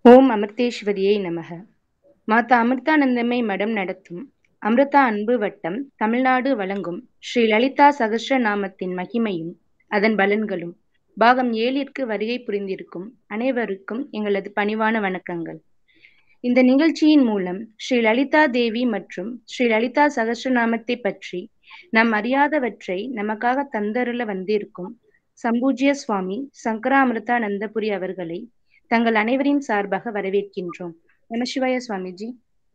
ஓம் அமிர்தேஸ்வரியை நமக மாதா அமிர்தானந்தமை மடம் நடத்தும் அமிர்தா அன்பு வட்டம் தமிழ்நாடு வழங்கும் ஸ்ரீ லலிதா சகஸ்ர நாமத்தின் மகிமையும் அதன் பலன்களும் பாகம் ஏழிற்கு வருகை புரிந்திருக்கும் அனைவருக்கும் எங்களது பணிவான வணக்கங்கள் இந்த நிகழ்ச்சியின் மூலம் ஸ்ரீ லலிதா தேவி மற்றும் ஸ்ரீ லலிதா சகஸ்ரநாமத்தை பற்றி நாம் அறியாதவற்றை நமக்காக தந்தருள வந்திருக்கும் சம்பூஜ்ய சுவாமி சங்கராமிர்தானந்தபுரி அவர்களை தங்கள் அனைவரின் சார்பாக வரவேற்கின்றோம் நமசிவாய சுவாமிஜி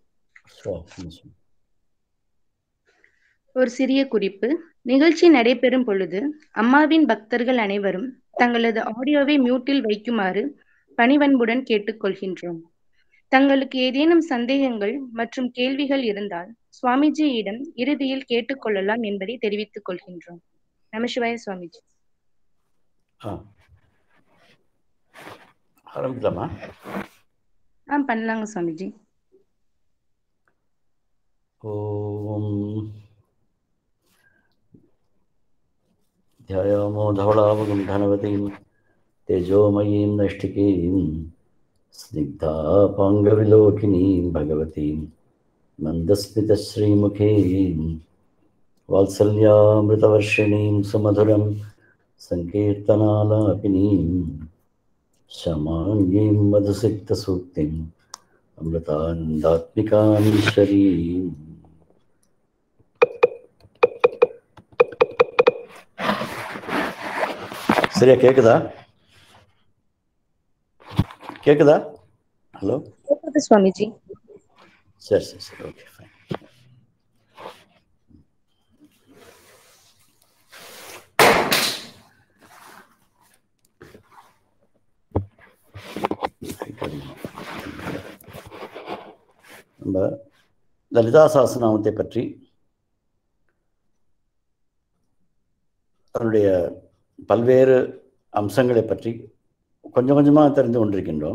ஒரு சிறிய குறிப்பு நிகழ்ச்சி நடைபெறும் பொழுது அம்மாவின் பக்தர்கள் அனைவரும் தங்களது ஆடியோவை மியூட்டில் வைக்குமாறு பணிவன்புடன் கேட்டுக்கொள்கின்றோம் தங்களுக்கு ஏதேனும் சந்தேகங்கள் மற்றும் கேள்விகள் இருந்தால் சுவாமிஜியிடம் இறுதியில் கேட்டுக்கொள்ளலாம் என்பதை தெரிவித்துக் கொள்கின்றோம் நமசிவாய சுவாமிஜி ஆரம்பிக்கலாமா ஆ பண்ணலாங்க சுவாமிஜி ஓம் ध्यायामो धवलावगुण्ठनवतीं तेजोमयीं नष्टिकीं स्निग्धापाङ्गविलोकिनीं भगवतीं मन्दस्मितश्रीमुखीं वात्सल्यामृतवर्षिणीं सुमधुरं सङ्कीर्तनालापिनीं शमाङ्गीं मधुसिक्तसूक्तिम् अमृतानन्दात्मिकामीश्वरीम् சரியா கேக்குதா கேக்குதா ஹலோ கேட்குது சுவாமிஜி சரி சரி சரி ஓகே ஃபைன் நம்ம லலிதா சாஸ்திரநாமத்தை பற்றி அதனுடைய பல்வேறு அம்சங்களை பற்றி கொஞ்சம் கொஞ்சமாக தெரிந்து கொண்டிருக்கின்றோம்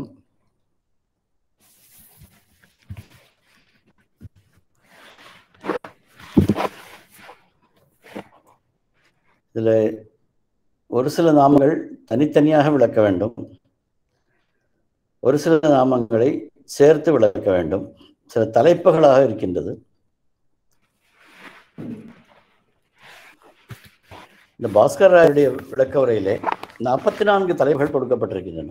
இதில் ஒரு சில நாமங்கள் தனித்தனியாக விளக்க வேண்டும் ஒரு சில நாமங்களை சேர்த்து விளக்க வேண்டும் சில தலைப்புகளாக இருக்கின்றது இந்த பாஸ்கர் ராயுடைய விளக்க உரையிலே நாற்பத்தி நான்கு தலைப்புகள் கொடுக்கப்பட்டிருக்கின்றன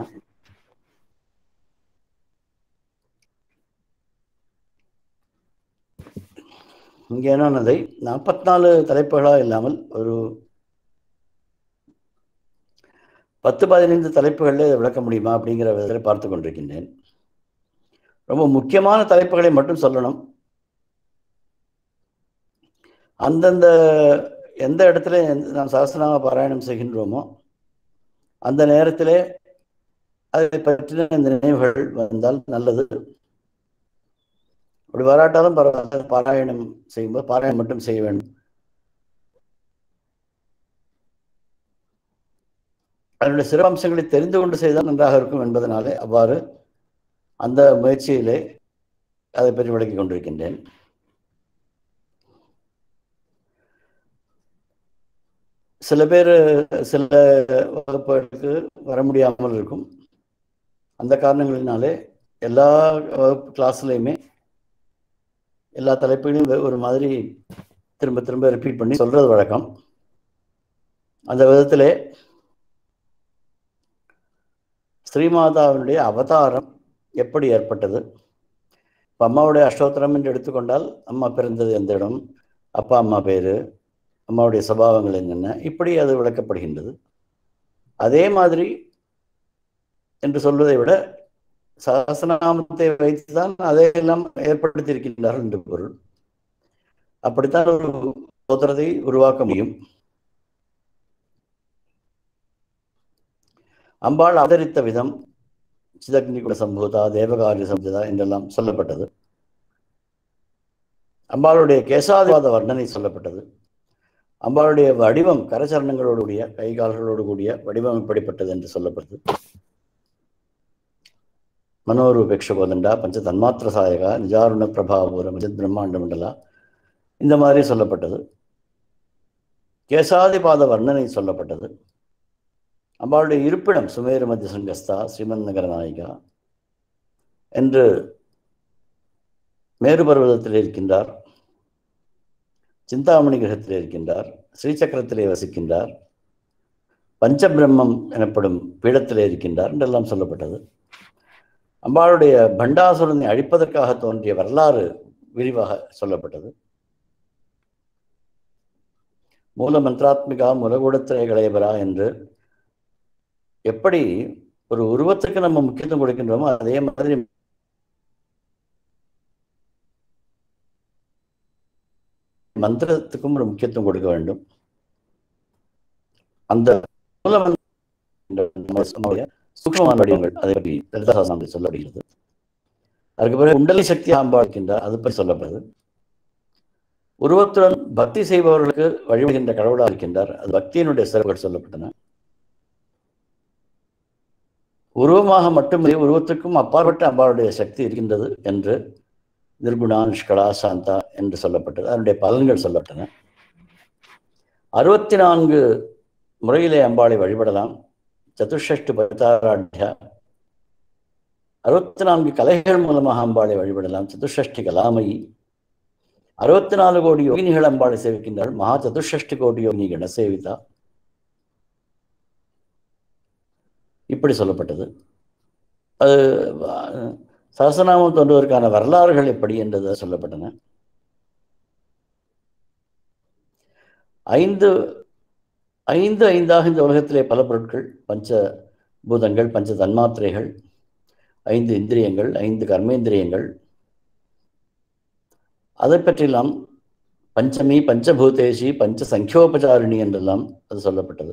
இங்கே என்னன்னதை நாற்பத்தி நாலு தலைப்புகளாக இல்லாமல் ஒரு பத்து பதினைந்து தலைப்புகளில் இதை விளக்க முடியுமா அப்படிங்கிற விதத்தில் பார்த்து கொண்டிருக்கின்றேன் ரொம்ப முக்கியமான தலைப்புகளை மட்டும் சொல்லணும் அந்தந்த எந்த இடத்துல நாம் சகசநாம பாராயணம் செய்கின்றோமோ அந்த நேரத்திலே அதை பற்றின இந்த நினைவுகள் வந்தால் நல்லது அப்படி வராட்டாலும் பரவாயில்ல பாராயணம் செய்யும்போது பாராயணம் மட்டும் செய்ய வேண்டும் அதனுடைய சிறப்பம்சங்களை தெரிந்து கொண்டு செய்தால் நன்றாக இருக்கும் என்பதனாலே அவ்வாறு அந்த முயற்சியிலே அதை பற்றி விளக்கிக் கொண்டிருக்கின்றேன் சில பேர் சில வகுப்புகளுக்கு வர முடியாமல் இருக்கும் அந்த காரணங்களினாலே எல்லா வகுப்பு கிளாஸ்லையுமே எல்லா தலைப்புகளையும் ஒரு மாதிரி திரும்ப திரும்ப ரிப்பீட் பண்ணி சொல்றது வழக்கம் அந்த விதத்திலே ஸ்ரீமாதாவினுடைய அவதாரம் எப்படி ஏற்பட்டது இப்போ அம்மாவுடைய அஷ்டோத்திரம் என்று எடுத்துக்கொண்டால் அம்மா பிறந்தது எந்த இடம் அப்பா அம்மா பேர் அம்மாவுடைய சபாவங்கள் என்னென்ன இப்படி அது விளக்கப்படுகின்றது அதே மாதிரி என்று சொல்வதை விட சகசநாமத்தை வைத்துதான் அதையெல்லாம் ஏற்படுத்தியிருக்கின்றார்கள் என்று பொருள் அப்படித்தான் ஒரு சோதரத்தை உருவாக்க முடியும் அம்பாள் அவதரித்த விதம் சிதக்னிகுல சம்பூதா தேவகாரிய சம்பூதா என்றெல்லாம் சொல்லப்பட்டது அம்பாளுடைய கேசாதிவாத வர்ணனை சொல்லப்பட்டது அம்பாளுடைய வடிவம் கரச்சரணங்களோடு கூடிய கைகால்களோடு கூடிய வடிவம் எப்படிப்பட்டது என்று சொல்லப்பட்டது மனோரூபேக்ஷகோதண்டா பஞ்ச தன்மாத்திர சாயகா நிஜாருண பிரபாபூரம் விஜத் பிரம்மாண்ட மண்டலா இந்த மாதிரி சொல்லப்பட்டது கேசாதிபாத வர்ணனை சொல்லப்பட்டது அம்பாளுடைய இருப்பிடம் சுமேரு மத்திய சங்கஸ்தா ஸ்ரீமன் நகர நாயிகா என்று மேரு பர்வதத்தில் இருக்கின்றார் சிந்தாமணி கிரகத்தில் இருக்கின்றார் ஸ்ரீசக்கரத்திலே வசிக்கின்றார் பஞ்சபிரம்மம் எனப்படும் பீடத்திலே இருக்கின்றார் என்றெல்லாம் சொல்லப்பட்டது அம்பாளுடைய பண்டாசுரனை அழிப்பதற்காக தோன்றிய வரலாறு விரிவாக சொல்லப்பட்டது மூல மந்திராத்மிகா முலகூடத்திரை களையபரா என்று எப்படி ஒரு உருவத்துக்கு நம்ம முக்கியத்துவம் கொடுக்கின்றோமோ அதே மாதிரி மந்திரத்துக்கும் ஒரு முக்கியத்துவம் கொடுக்க வேண்டும் அந்த மூல மந்திர சூக்மமான வடிவங்கள் அதை பற்றி லலிதாசாஸ்திரம் சொல்லப்படுகிறது அதுக்கு பிறகு குண்டலி சக்தி ஆம்பா இருக்கின்றார் அது பற்றி சொல்லப்படுது உருவத்துடன் பக்தி செய்பவர்களுக்கு வழிபடுகின்ற கடவுளாக இருக்கின்றார் அது பக்தியினுடைய சிறப்புகள் சொல்லப்பட்டன உருவமாக மட்டுமே உருவத்துக்கும் அப்பாற்பட்ட அம்பாளுடைய சக்தி இருக்கின்றது என்று நிர்குணா நிஷ்கலா சாந்தா என்று சொல்லப்பட்டது அதனுடைய பலன்கள் சொல்லப்பட்டன அறுபத்தி நான்கு முறையிலே அம்பாளை வழிபடலாம் சதுஷ்டி பத்தாராட்யா அறுபத்தி நான்கு கலைகள் மூலமாக அம்பாளை வழிபடலாம் சதுஷ்டி கலாமயி அறுபத்தி நாலு கோடி யோகினிகள் அம்பாளை சேவிக்கின்றாள் மகா சதுஷ்டி கோடி யோகினி கணசேவிதா இப்படி சொல்லப்பட்டது அது சகசநாமம் தோன்றுவதற்கான வரலாறுகள் எப்படி என்றது சொல்லப்பட்டன ஐந்து ஐந்து ஐந்தாக இந்த உலகத்திலே பல பொருட்கள் பஞ்ச பூதங்கள் பஞ்ச தன்மாத்திரைகள் ஐந்து இந்திரியங்கள் ஐந்து கர்மேந்திரியங்கள் அதை பற்றியெல்லாம் பஞ்சமி பஞ்சபூதேசி பஞ்ச சங்கியோபச்சாரிணி என்றெல்லாம் அது சொல்லப்பட்டது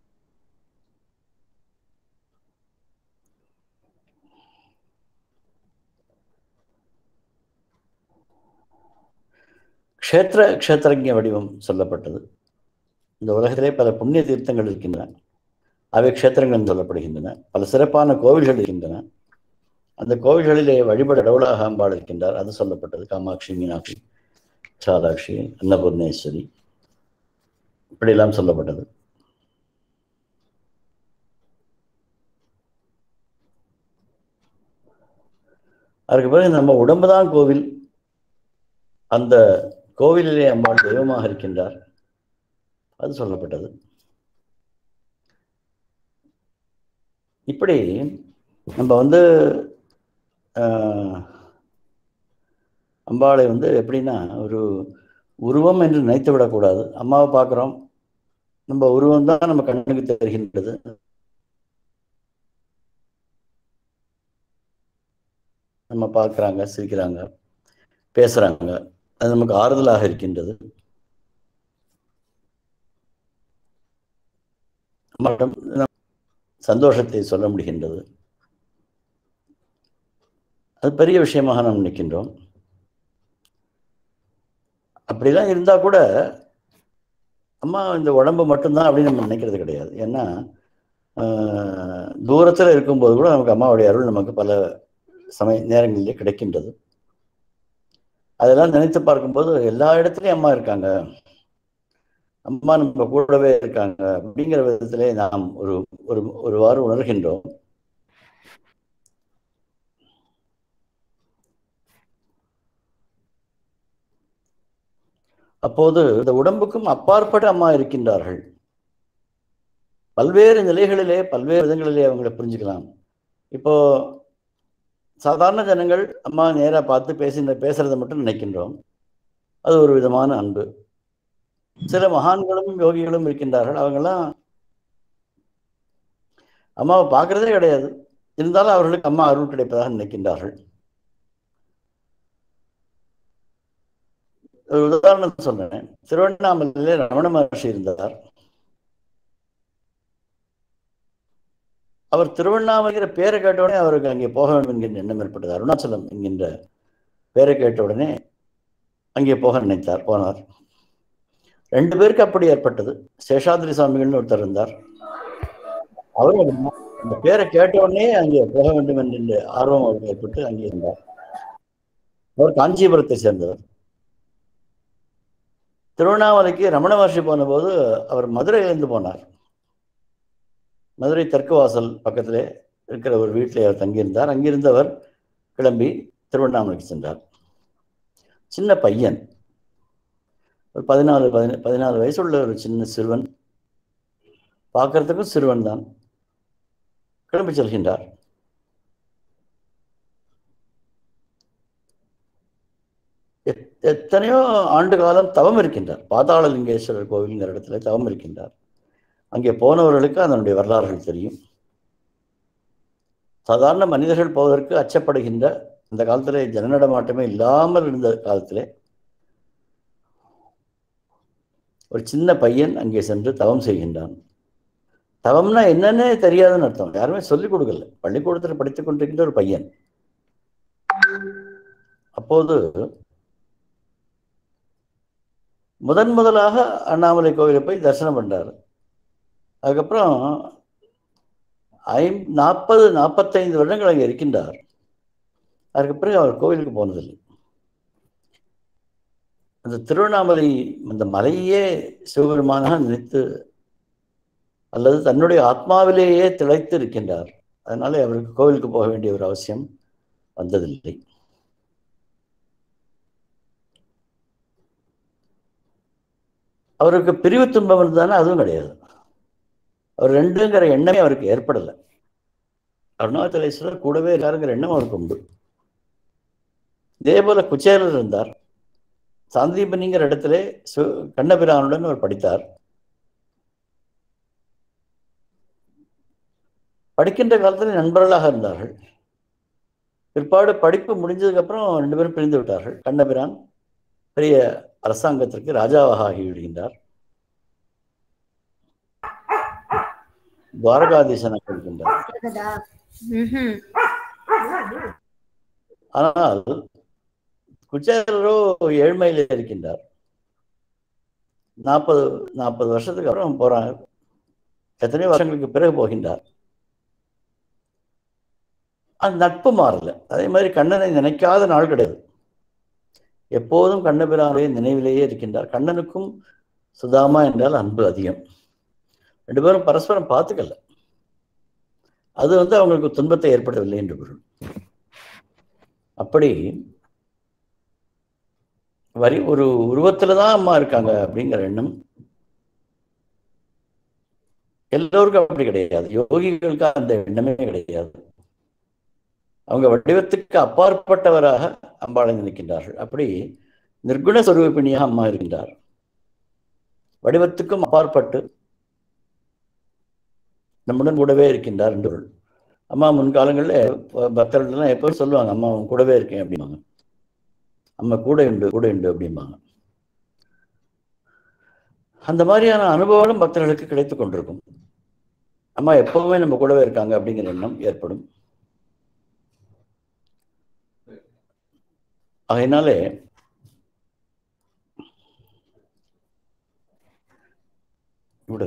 க்ஷேத்திர க்ஷேத்திரஜ வடிவம் சொல்லப்பட்டது இந்த உலகத்திலே பல புண்ணிய தீர்த்தங்கள் இருக்கின்றன அவை க்ஷேத்திரங்கள் சொல்லப்படுகின்றன பல சிறப்பான கோவில்கள் இருக்கின்றன அந்த கோவில்களிலே வழிபட கடவுளாக அம்பாள் இருக்கின்றார் அது சொல்லப்பட்டது காமாட்சி மீனாட்சி சாலாட்சி அன்னபூர்ணேஸ்வரி இப்படியெல்லாம் சொல்லப்பட்டது அதுக்கு பிறகு நம்ம உடம்பு தான் கோவில் அந்த கோவிலிலே அம்பாள் தெய்வமாக இருக்கின்றார் அது சொல்லப்பட்டது இப்படி நம்ம வந்து அம்பாளை வந்து எப்படின்னா ஒரு உருவம் என்று நினைத்து விடக்கூடாது அம்மாவை பார்க்குறோம் நம்ம உருவம் தான் நம்ம கண்ணுக்கு தெரிகின்றது நம்ம பார்க்குறாங்க சிரிக்கிறாங்க பேசுகிறாங்க அது நமக்கு ஆறுதலாக இருக்கின்றது மற்றும் சந்தோஷத்தை சொல்ல முடிகின்றது அது பெரிய விஷயமாக நாம் நினைக்கின்றோம் அப்படிலாம் இருந்தால் கூட அம்மா இந்த உடம்பு மட்டும்தான் அப்படின்னு நம்ம நினைக்கிறது கிடையாது ஏன்னா தூரத்தில் இருக்கும்போது கூட நமக்கு அம்மாவுடைய அருள் நமக்கு பல சமய நேரங்களிலே கிடைக்கின்றது அதெல்லாம் நினைத்து பார்க்கும்போது எல்லா இடத்துலையும் அம்மா இருக்காங்க அம்மா நம்ம கூடவே இருக்காங்க அப்படிங்கிற விதத்திலே நாம் ஒரு ஒரு ஒருவாறு உணர்கின்றோம் அப்போது இந்த உடம்புக்கும் அப்பாற்பட்ட அம்மா இருக்கின்றார்கள் பல்வேறு நிலைகளிலே பல்வேறு விதங்களிலே அவங்களை புரிஞ்சுக்கலாம் இப்போ சாதாரண ஜனங்கள் அம்மா நேராக பார்த்து பேசி பேசுறதை மட்டும் நினைக்கின்றோம் அது ஒரு விதமான அன்பு சில மகான்களும் யோகிகளும் இருக்கின்றார்கள் அவங்கெல்லாம் அம்மாவை பார்க்கறதே கிடையாது இருந்தாலும் அவர்களுக்கு அம்மா அருள் கிடைப்பதாக நினைக்கின்றார்கள் ஒரு உதாரணம் சொல்றேன் திருவண்ணாமலையிலே ரமண மகர்ஷி இருந்தார் அவர் திருவண்ணாமலைங்கிற பேரை கேட்ட உடனே அவருக்கு அங்கே போக வேண்டும் என்கின்ற எண்ணம் ஏற்பட்டது அருணாச்சலம் என்கின்ற பேரை கேட்ட உடனே அங்கே போக நினைத்தார் போனார் ரெண்டு பேருக்கு அப்படி ஏற்பட்டது சேஷாதிரி சுவாமிகள்னு ஒருத்தர் இருந்தார் அவரும் அந்த பேரை கேட்ட உடனே அங்கே போக வேண்டும் என்கின்ற ஆர்வம் அவருக்கு ஏற்பட்டு அங்கே இருந்தார் அவர் காஞ்சிபுரத்தை சேர்ந்தவர் திருவண்ணாமலைக்கு ரமண மகர்ஷி போன போது அவர் மதுரையிலிருந்து போனார் மதுரை தெற்கு வாசல் பக்கத்திலே இருக்கிற ஒரு வீட்டிலே அவர் தங்கியிருந்தார் அங்கிருந்தவர் கிளம்பி திருவண்ணாமலைக்கு சென்றார் சின்ன பையன் ஒரு பதினாலு பதின பதினாலு வயசுள்ள ஒரு சின்ன சிறுவன் பார்க்கறதுக்கும் சிறுவன் தான் கிளம்பி செல்கின்றார் எத்- எத்தனையோ ஆண்டு காலம் தவம் இருக்கின்றார் பாதாளலிங்கேஸ்வரர் கோவில்ங்கிற இடத்துல தவம் இருக்கின்றார் அங்கே போனவர்களுக்கு அதனுடைய வரலாறுகள் தெரியும் சாதாரண மனிதர்கள் போவதற்கு அச்சப்படுகின்ற அந்த காலத்திலே ஜன நடமாட்டமே இல்லாமல் இருந்த காலத்திலே ஒரு சின்ன பையன் அங்கே சென்று தவம் செய்கின்றான் தவம்னா என்னன்னே தெரியாதுன்னு அர்த்தம் யாருமே சொல்லிக் கொடுக்கல பள்ளிக்கூடத்தில் படித்துக் கொண்டிருக்கின்ற ஒரு பையன் அப்போது முதன் முதலாக அண்ணாமலை கோவிலை போய் தரிசனம் பண்றாரு அதுக்கப்புறம் ஐம் நாற்பது நாற்பத்தைந்து வருடங்கள் அங்கே இருக்கின்றார் அதுக்கு பிறகு அவர் கோவிலுக்கு போனதில்லை அந்த திருவண்ணாமலை அந்த மலையே சிவபெருமானாக நினைத்து அல்லது தன்னுடைய ஆத்மாவிலேயே திளைத்து இருக்கின்றார் அதனால அவருக்கு கோவிலுக்கு போக வேண்டிய ஒரு அவசியம் வந்ததில்லை அவருக்கு பிரிவு துன்பம் இருந்ததானே அதுவும் கிடையாது அவர் ரெண்டுங்கிற எண்ணமே அவருக்கு ஏற்படலை அருணாச்சலேஸ்வரர் கூடவே இருக்காருங்கிற எண்ணம் அவருக்கு உண்டு இதே போல குச்சேலர் இருந்தார் சாந்தீபனிங்கிற இடத்திலே சு- கண்ணபிரானுடன் அவர் படித்தார் படிக்கின்ற காலத்தில் நண்பர்களாக இருந்தார்கள் பிற்பாடு படிப்பு முடிஞ்சதுக்கு அப்புறம் ரெண்டு பேரும் பிரிந்து விட்டார்கள் கண்ணபிரான் பெரிய அரசாங்கத்திற்கு ராஜாவாக ஆகிவிடுகின்றார் துவாரகாதீசனாக இருக்கின்றார் ம்ஹும். ஆனால் குச்சேலரோ ஏழ்மையில் இருக்கின்றார் நாற்பது நாற்பது வருஷத்துக்கு அப்புறம் போறாங்க எத்தனையோ வருஷங்களுக்கு பிறகு போகின்றார் அந்த நட்பு மாறல அதே மாதிரி கண்ணனை நினைக்காத நாள் கிடையாது எப்போதும் கண்ணபிரானுடைய நினைவிலேயே இருக்கின்றார் கண்ணனுக்கும் சுதாமா என்றால் அன்பு அதிகம் ரெண்டு பேரும் பரஸ்பரம் பார்த்துக்கல அது வந்து அவங்களுக்கு துன்பத்தை ஏற்படவில்லை என்று பொருள் அப்படி வரி ஒரு உருவத்துல தான் அம்மா இருக்காங்க அப்படிங்கிற எண்ணம் எல்லோருக்கும் அப்படி கிடையாது யோகிகளுக்கு அந்த எண்ணமே கிடையாது அவங்க வடிவத்துக்கு அப்பாற்பட்டவராக அம்பாளை நினைக்கின்றார்கள் அப்படி நிர்குண சொரூபிணியாக அம்மா இருக்கின்றார் வடிவத்துக்கும் அப்பாற்பட்டு நம்முடன் கூடவே இருக்கின்றார் என்று பொருள். அம்மா முன்காலங்களில் பக்தர்கள்லாம் எப்போதும் சொல்லுவாங்க அம்மா உன் கூடவே இருக்கேன் அப்படிம்பாங்க அம்மா கூட உண்டு கூட உண்டு அப்படிம்பாங்க அந்த மாதிரியான அனுபவங்களும் பக்தர்களுக்கு கிடைத்து கொண்டிருக்கும் அம்மா எப்பவுமே நம்ம கூடவே இருக்காங்க அப்படிங்கிற எண்ணம் ஏற்படும் அதனாலே விட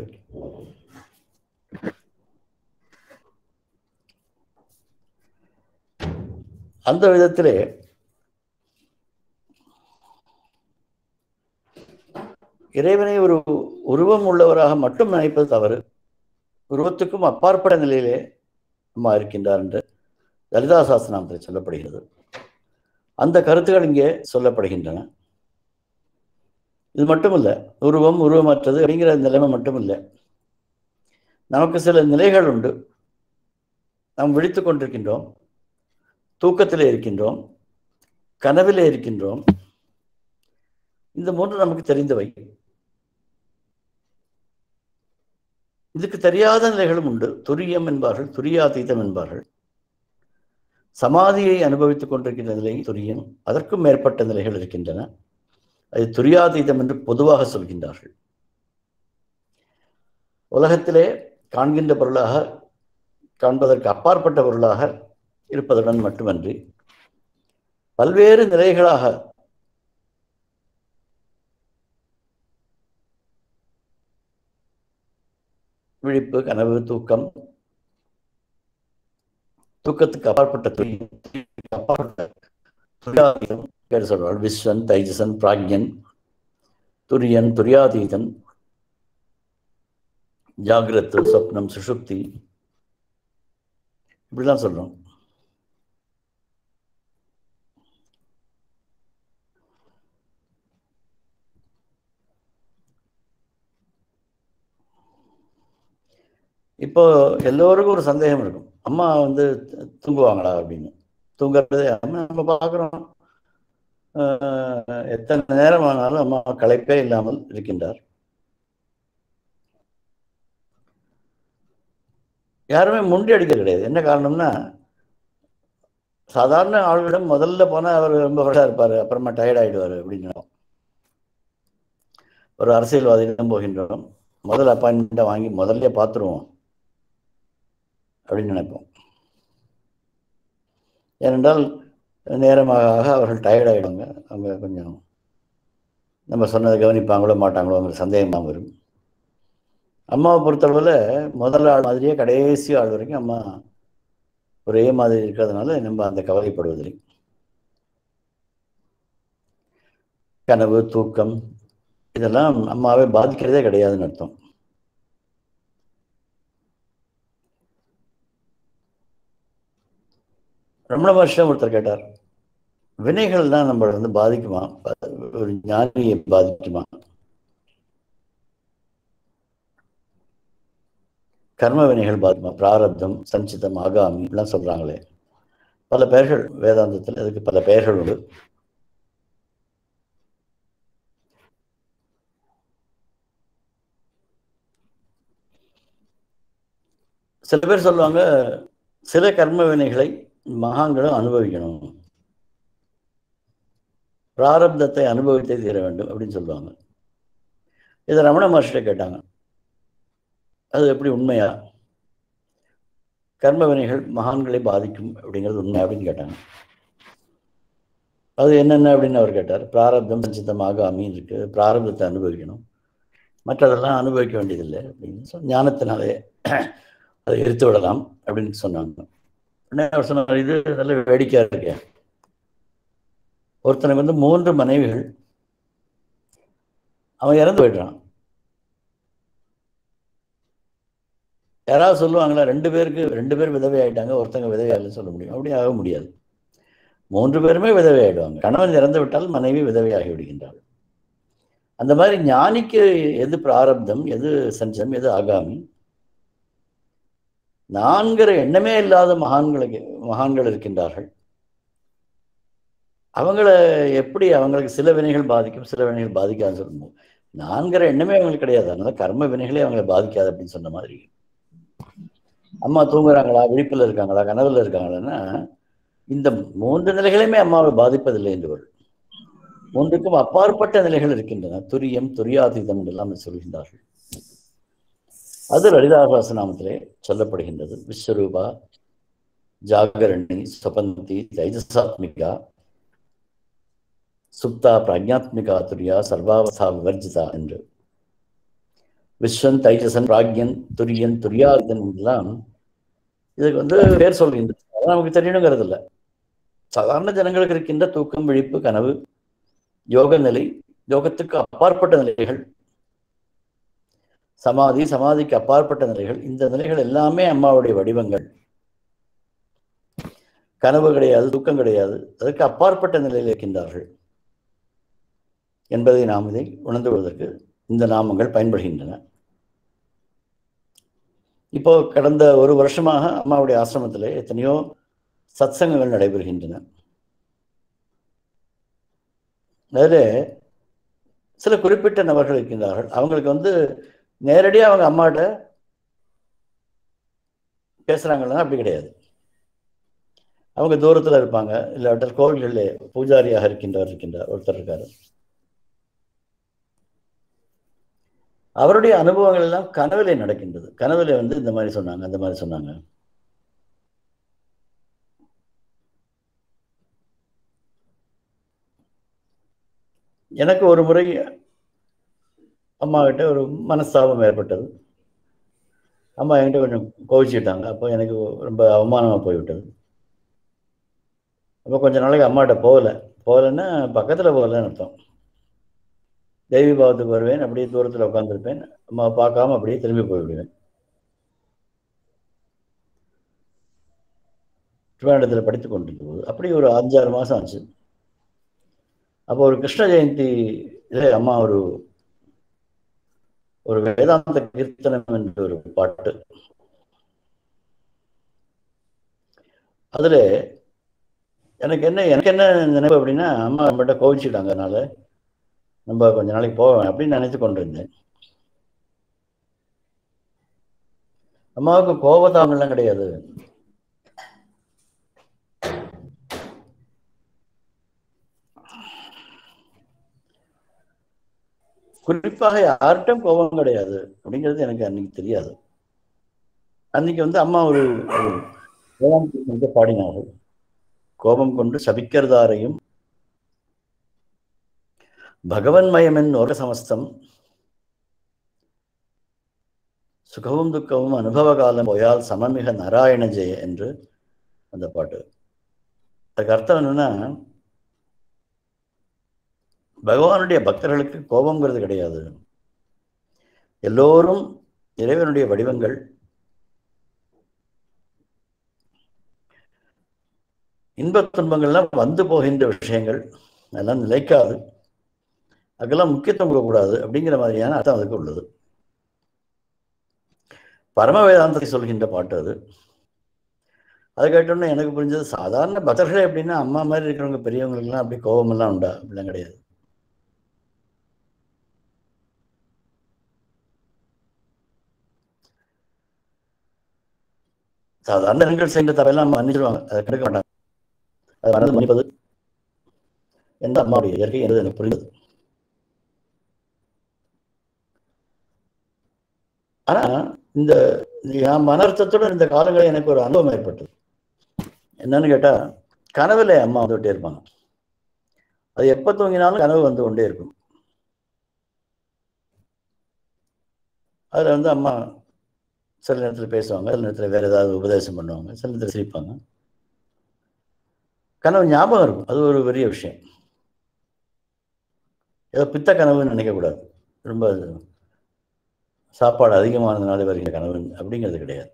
அந்த விதத்திலே இறைவனை ஒரு உருவம் உள்ளவராக மட்டும் நினைப்பது தவறு உருவத்துக்கும் அப்பாற்பட்ட நிலையிலே அம்மா இருக்கின்றார் என்று லலிதா சாஸ்திரநாமத்தில் சொல்லப்படுகிறது அந்த கருத்துக்கள் இங்கே சொல்லப்படுகின்றன இது மட்டும் இல்லை உருவம் உருவமற்றது அப்படிங்கிற நிலைமை மட்டும் இல்லை நமக்கு சில நிலைகள் உண்டு நாம் விழித்துக் கொண்டிருக்கின்றோம் தூக்கத்திலே இருக்கின்றோம் கனவிலே இருக்கின்றோம் இந்த மூன்று நமக்கு தெரிந்தவை இதுக்கு தெரியாத நிலைகளும் உண்டு துரியம் என்பார்கள் துரியாதீதம் என்பார்கள் சமாதியை அனுபவித்துக் கொண்டிருக்கின்ற நிலை துரியம் அதற்கும் மேற்பட்ட நிலைகள் இருக்கின்றன அது துரியாதீதம் என்று பொதுவாக சொல்கின்றார்கள் உலகத்திலே காண்கின்ற பொருளாக காண்பதற்கு அப்பாற்பட்ட பொருளாக இருப்பதுடன் மட்டுமன்றி பல்வேறு நிலைகளாக விழிப்பு கனவு தூக்கம் தூக்கத்துக்கு அப்பாற்பட்ட துரியம் அப்பாற்பட்ட துரியாதீதம் பேர் சொல்வார்கள் விஸ்வன் தைஜசன் பிராக்யன் துரியன் துரியாதீதன் ஜாகிரத்து சொப்னம் சுஷுப்தி இப்படிலாம் சொல்றோம் இப்போ எல்லோருக்கும் ஒரு சந்தேகம் இருக்கும் அம்மா வந்து தூங்குவாங்களா அப்படின்னு தூங்குறதே அம்மா நம்ம பார்க்குறோம் எத்தனை நேரம் ஆனாலும் அம்மா களைப்பே இல்லாமல் இருக்கின்றார் யாருமே முண்டி அடிக்க கிடையாது என்ன காரணம்னா சாதாரண ஆளுகளிடம் முதல்ல போனால் அவர் ரொம்ப ஃப்ரெஷ்ஷாக இருப்பார் அப்புறமா டயர்ட் ஆகிடுவார் அப்படின்னு ஒரு அரசியல்வாதியிடம் போகின்றோம் முதல் அப்பாயின்மெண்ட்டை வாங்கி முதல்ல பார்த்துருவோம் அப்படின்னு நினைப்போம் ஏனென்றால் நேரமாக ஆக அவர்கள் டயர்ட் ஆகிடுவாங்க அவங்க கொஞ்சம் நம்ம சொன்னதை கவனிப்பாங்களோ மாட்டாங்களோ அவங்க சந்தேகமாக வரும் அம்மாவை பொறுத்தளவில் முதல் ஆள் மாதிரியே கடைசி ஆள் வரைக்கும் அம்மா ஒரே மாதிரி இருக்கிறதுனால நம்ம அந்த கவலைப்படுவதில்லை கனவு தூக்கம் இதெல்லாம் அம்மாவை பாதிக்கிறதே கிடையாதுன்னு அர்த்தம் ரமண மகர்ஷியம் ஒருத்தர் கேட்டார் வினைகள் தான் நம்மளை வந்து பாதிக்குமா ஒரு ஞானியை பாதிக்குமா கர்ம வினைகள் பாதிக்குமா பிராரப்தம் சஞ்சிதம் ஆகாமி இப்படிலாம் சொல்றாங்களே பல பெயர்கள் வேதாந்தத்தில் அதுக்கு பல பெயர்கள் உண்டு சில பேர் சொல்லுவாங்க சில கர்ம வினைகளை மகான்களும் அனுபவிக்கணும் பிராரப்தத்தை அனுபவித்தே தீர வேண்டும் அப்படின்னு சொல்லுவாங்க இதை ரமண மகர்ஷிட்ட கேட்டாங்க அது எப்படி உண்மையா கர்ம வினைகள் மகான்களை பாதிக்கும் அப்படிங்கிறது உண்மை அப்படின்னு கேட்டாங்க அது என்னென்ன அப்படின்னு அவர் கேட்டார் பிராரப்தம் சஞ்சிதம் ஆகாமி இருக்கு பிராரப்தத்தை அனுபவிக்கணும் மற்றதெல்லாம் அனுபவிக்க வேண்டியதில்லை அப்படின்னு சொல்லி ஞானத்தினாலே அதை எரித்து விடலாம் அப்படின்னு சொன்னாங்க உடனே அவர் சொன்னார் இது நல்ல வேடிக்கையா இருக்கே ஒருத்தனுக்கு வந்து மூன்று மனைவிகள் அவன் இறந்து போயிடுறான் யாராவது சொல்லுவாங்களா ரெண்டு பேருக்கு ரெண்டு பேர் விதவை ஆயிட்டாங்க ஒருத்தங்க விதவை ஆகலன்னு சொல்ல முடியும் அப்படி ஆக முடியாது மூன்று பேருமே விதவை ஆயிடுவாங்க கணவன் இறந்து விட்டால் மனைவி விதவையாகி விடுகின்றாள் அந்த மாதிரி ஞானிக்கு எது பிராரப்தம் எது சஞ்சம் எது ஆகாமி நான்கிற எண்ணமே இல்லாத மகான்களுக்கு மகான்கள் இருக்கின்றார்கள் அவங்கள எப்படி அவங்களுக்கு சில வினைகள் பாதிக்கும் சில வினைகள் பாதிக்காதுன்னு சொல்லணும் நான்கிற எண்ணமே அவங்களுக்கு கிடையாது அதனால கர்ம வினைகளே அவங்களை பாதிக்காது அப்படின்னு சொன்ன மாதிரி அம்மா தூங்குறாங்களா விழிப்பில் இருக்காங்களா கனவுல இருக்காங்களான்னா இந்த மூன்று நிலைகளையுமே அம்மாவை பாதிப்பதில்லை என்று மூன்றுக்கும் அப்பாற்பட்ட நிலைகள் இருக்கின்றன துரியம் துரியாதீதம் எல்லாம் சொல்கின்றார்கள் அது லலிதாசாசனாமத்திலே சொல்லப்படுகின்றது விஸ்வரூபா ஜாகரணி சுபந்தி தைஜசாத்மிகா சுப்தா பிரஜாத்மிகா துரியா சர்வாவஸ்தா விவர்ஜிதா என்று விஸ்வன் தைஜசன் பிராக்யன் துரியன் துரியாதன் எல்லாம் இதுக்கு வந்து பேர் சொல்கின்றது அது நமக்கு தெரியணுங்கிறது இல்லை சாதாரண ஜனங்களுக்கு இருக்கின்ற தூக்கம் விழிப்பு கனவு யோக நிலை யோகத்துக்கு அப்பாற்பட்ட நிலைகள் சமாதி சமாதிக்கு அப்பாற்பட்ட நிலைகள் இந்த நிலைகள் எல்லாமே அம்மாவுடைய வடிவங்கள் கனவு கிடையாது தூக்கம் கிடையாது அதற்கு அப்பாற்பட்ட நிலையில் இருக்கின்றார்கள் என்பதை நாம் இதை உணர்ந்து கொள்வதற்கு இந்த நாமங்கள் பயன்படுகின்றன இப்போ கடந்த ஒரு வருஷமாக அம்மாவுடைய ஆசிரமத்தில் எத்தனையோ சத்சங்கங்கள் நடைபெறுகின்றன அதில் சில குறிப்பிட்ட நபர்கள் இருக்கின்றார்கள் அவங்களுக்கு வந்து நேரடியாக அவங்க அம்மாட்ட பேசுகிறாங்கன்னா அப்படி கிடையாது அவங்க தூரத்தில் இருப்பாங்க இல்லாவிட்டால் கோவில்களில் பூஜாரியாக இருக்கின்றவர் இருக்கின்றார் ஒருத்தர் இருக்காரு அவருடைய அனுபவங்கள் எல்லாம் கனவிலே நடக்கின்றது கனவிலே வந்து இந்த மாதிரி சொன்னாங்க அந்த மாதிரி சொன்னாங்க எனக்கு ஒரு முறை அம்மா கிட்ட ஒரு மனஸ்தாபம் ஏற்பட்டது அம்மா என்கிட்ட கொஞ்சம் கோவிச்சுக்கிட்டாங்க அப்போ எனக்கு ரொம்ப அவமானமாக போய்விட்டது அப்போ கொஞ்ச நாளைக்கு அம்மாட்ட போகலை போகலைன்னா பக்கத்தில் போகலன்னு அர்த்தம் தெய்வ பாவத்துக்கு வருவேன் அப்படியே தூரத்தில் உட்காந்துருப்பேன் அம்மா பார்க்காம அப்படியே திரும்பி போய்விடுவேன் திருவாண்டத்தில் படித்து கொண்டிருக்கும் போது அப்படி ஒரு அஞ்சாறு மாதம் ஆச்சு அப்போ ஒரு கிருஷ்ண ஜெயந்தி இதில் அம்மா ஒரு ஒரு வேதாந்த கீர்த்தனம் என்ற ஒரு பாட்டு அதில் எனக்கு என்ன எனக்கு என்ன நினைப்பு அப்படின்னா அம்மா நம்மகிட்ட கோவிச்சுட்டாங்க அதனால நம்ம கொஞ்ச நாளைக்கு போவேன் அப்படின்னு நினைத்து கொண்டிருந்தேன் அம்மாவுக்கு கோபதாங்கெல்லாம் கிடையாது குறிப்பாக யார்கிட்டும் கோபம் கிடையாது அப்படிங்கிறது எனக்கு அன்னைக்கு தெரியாது அன்னைக்கு வந்து அம்மா ஒரு ஒரு வேதாந்தத்தை வந்து பாடினார்கள் கோபம் கொண்டு சபிக்கிறதாரையும் பகவன்மயமென் ஒரு சமஸ்தம் சுகமும் துக்கமும் அனுபவ காலம் போயால் சமமிக நாராயண ஜெய என்று அந்த பாட்டு அதுக்கு அர்த்தம் என்னன்னா பகவானுடைய பக்தர்களுக்கு கோபங்கிறது கிடையாது எல்லோரும் இறைவனுடைய வடிவங்கள் இன்பத் துன்பங்கள்லாம் வந்து போகின்ற விஷயங்கள் அதெல்லாம் நிலைக்காது அதுக்கெல்லாம் முக்கியத்துவம் கொடுக்கக்கூடாது அப்படிங்கிற மாதிரியான அர்த்தம் அதுக்கு உள்ளது பரம வேதாந்தத்தை சொல்கின்ற பாட்டு அது அதை கேட்டோன்னே எனக்கு புரிஞ்சது சாதாரண பக்தர்கள் எப்படின்னா அம்மா மாதிரி இருக்கிறவங்க பெரியவங்களுக்குலாம் அப்படி கோபமெல்லாம் உண்டா அப்படிலாம் கிடையாது சாதாரண ஜனங்கள் செய்கிற தவையெல்லாம் மன்னிச்சிடுவாங்க அதை கெடுக்க மாட்டாங்க அது மனது மன்னிப்பது எந்த அம்மாவுடைய இயற்கை என்பது எனக்கு புரிந்தது ஆனா இந்த என் மன அர்த்தத்துடன் இந்த காலங்களில் எனக்கு ஒரு அனுபவம் ஏற்பட்டது என்னன்னு கேட்டா கனவுல அம்மா வந்துகிட்டே இருப்பாங்க அது எப்ப தூங்கினாலும் கனவு வந்து கொண்டே இருக்கும் அதுல வந்து அம்மா சில நேரத்தில் பேசுவாங்க சில நேரத்தில் வேற ஏதாவது உபதேசம் பண்ணுவாங்க சில நேரத்தில் சிரிப்பாங்க கனவு ஞாபகம் இருக்கும் அது ஒரு பெரிய விஷயம் ஏதோ பித்த கனவுன்னு நினைக்கக்கூடாது ரொம்ப சாப்பாடு அதிகமானதுனால வருகிற கனவு அப்படிங்கிறது கிடையாது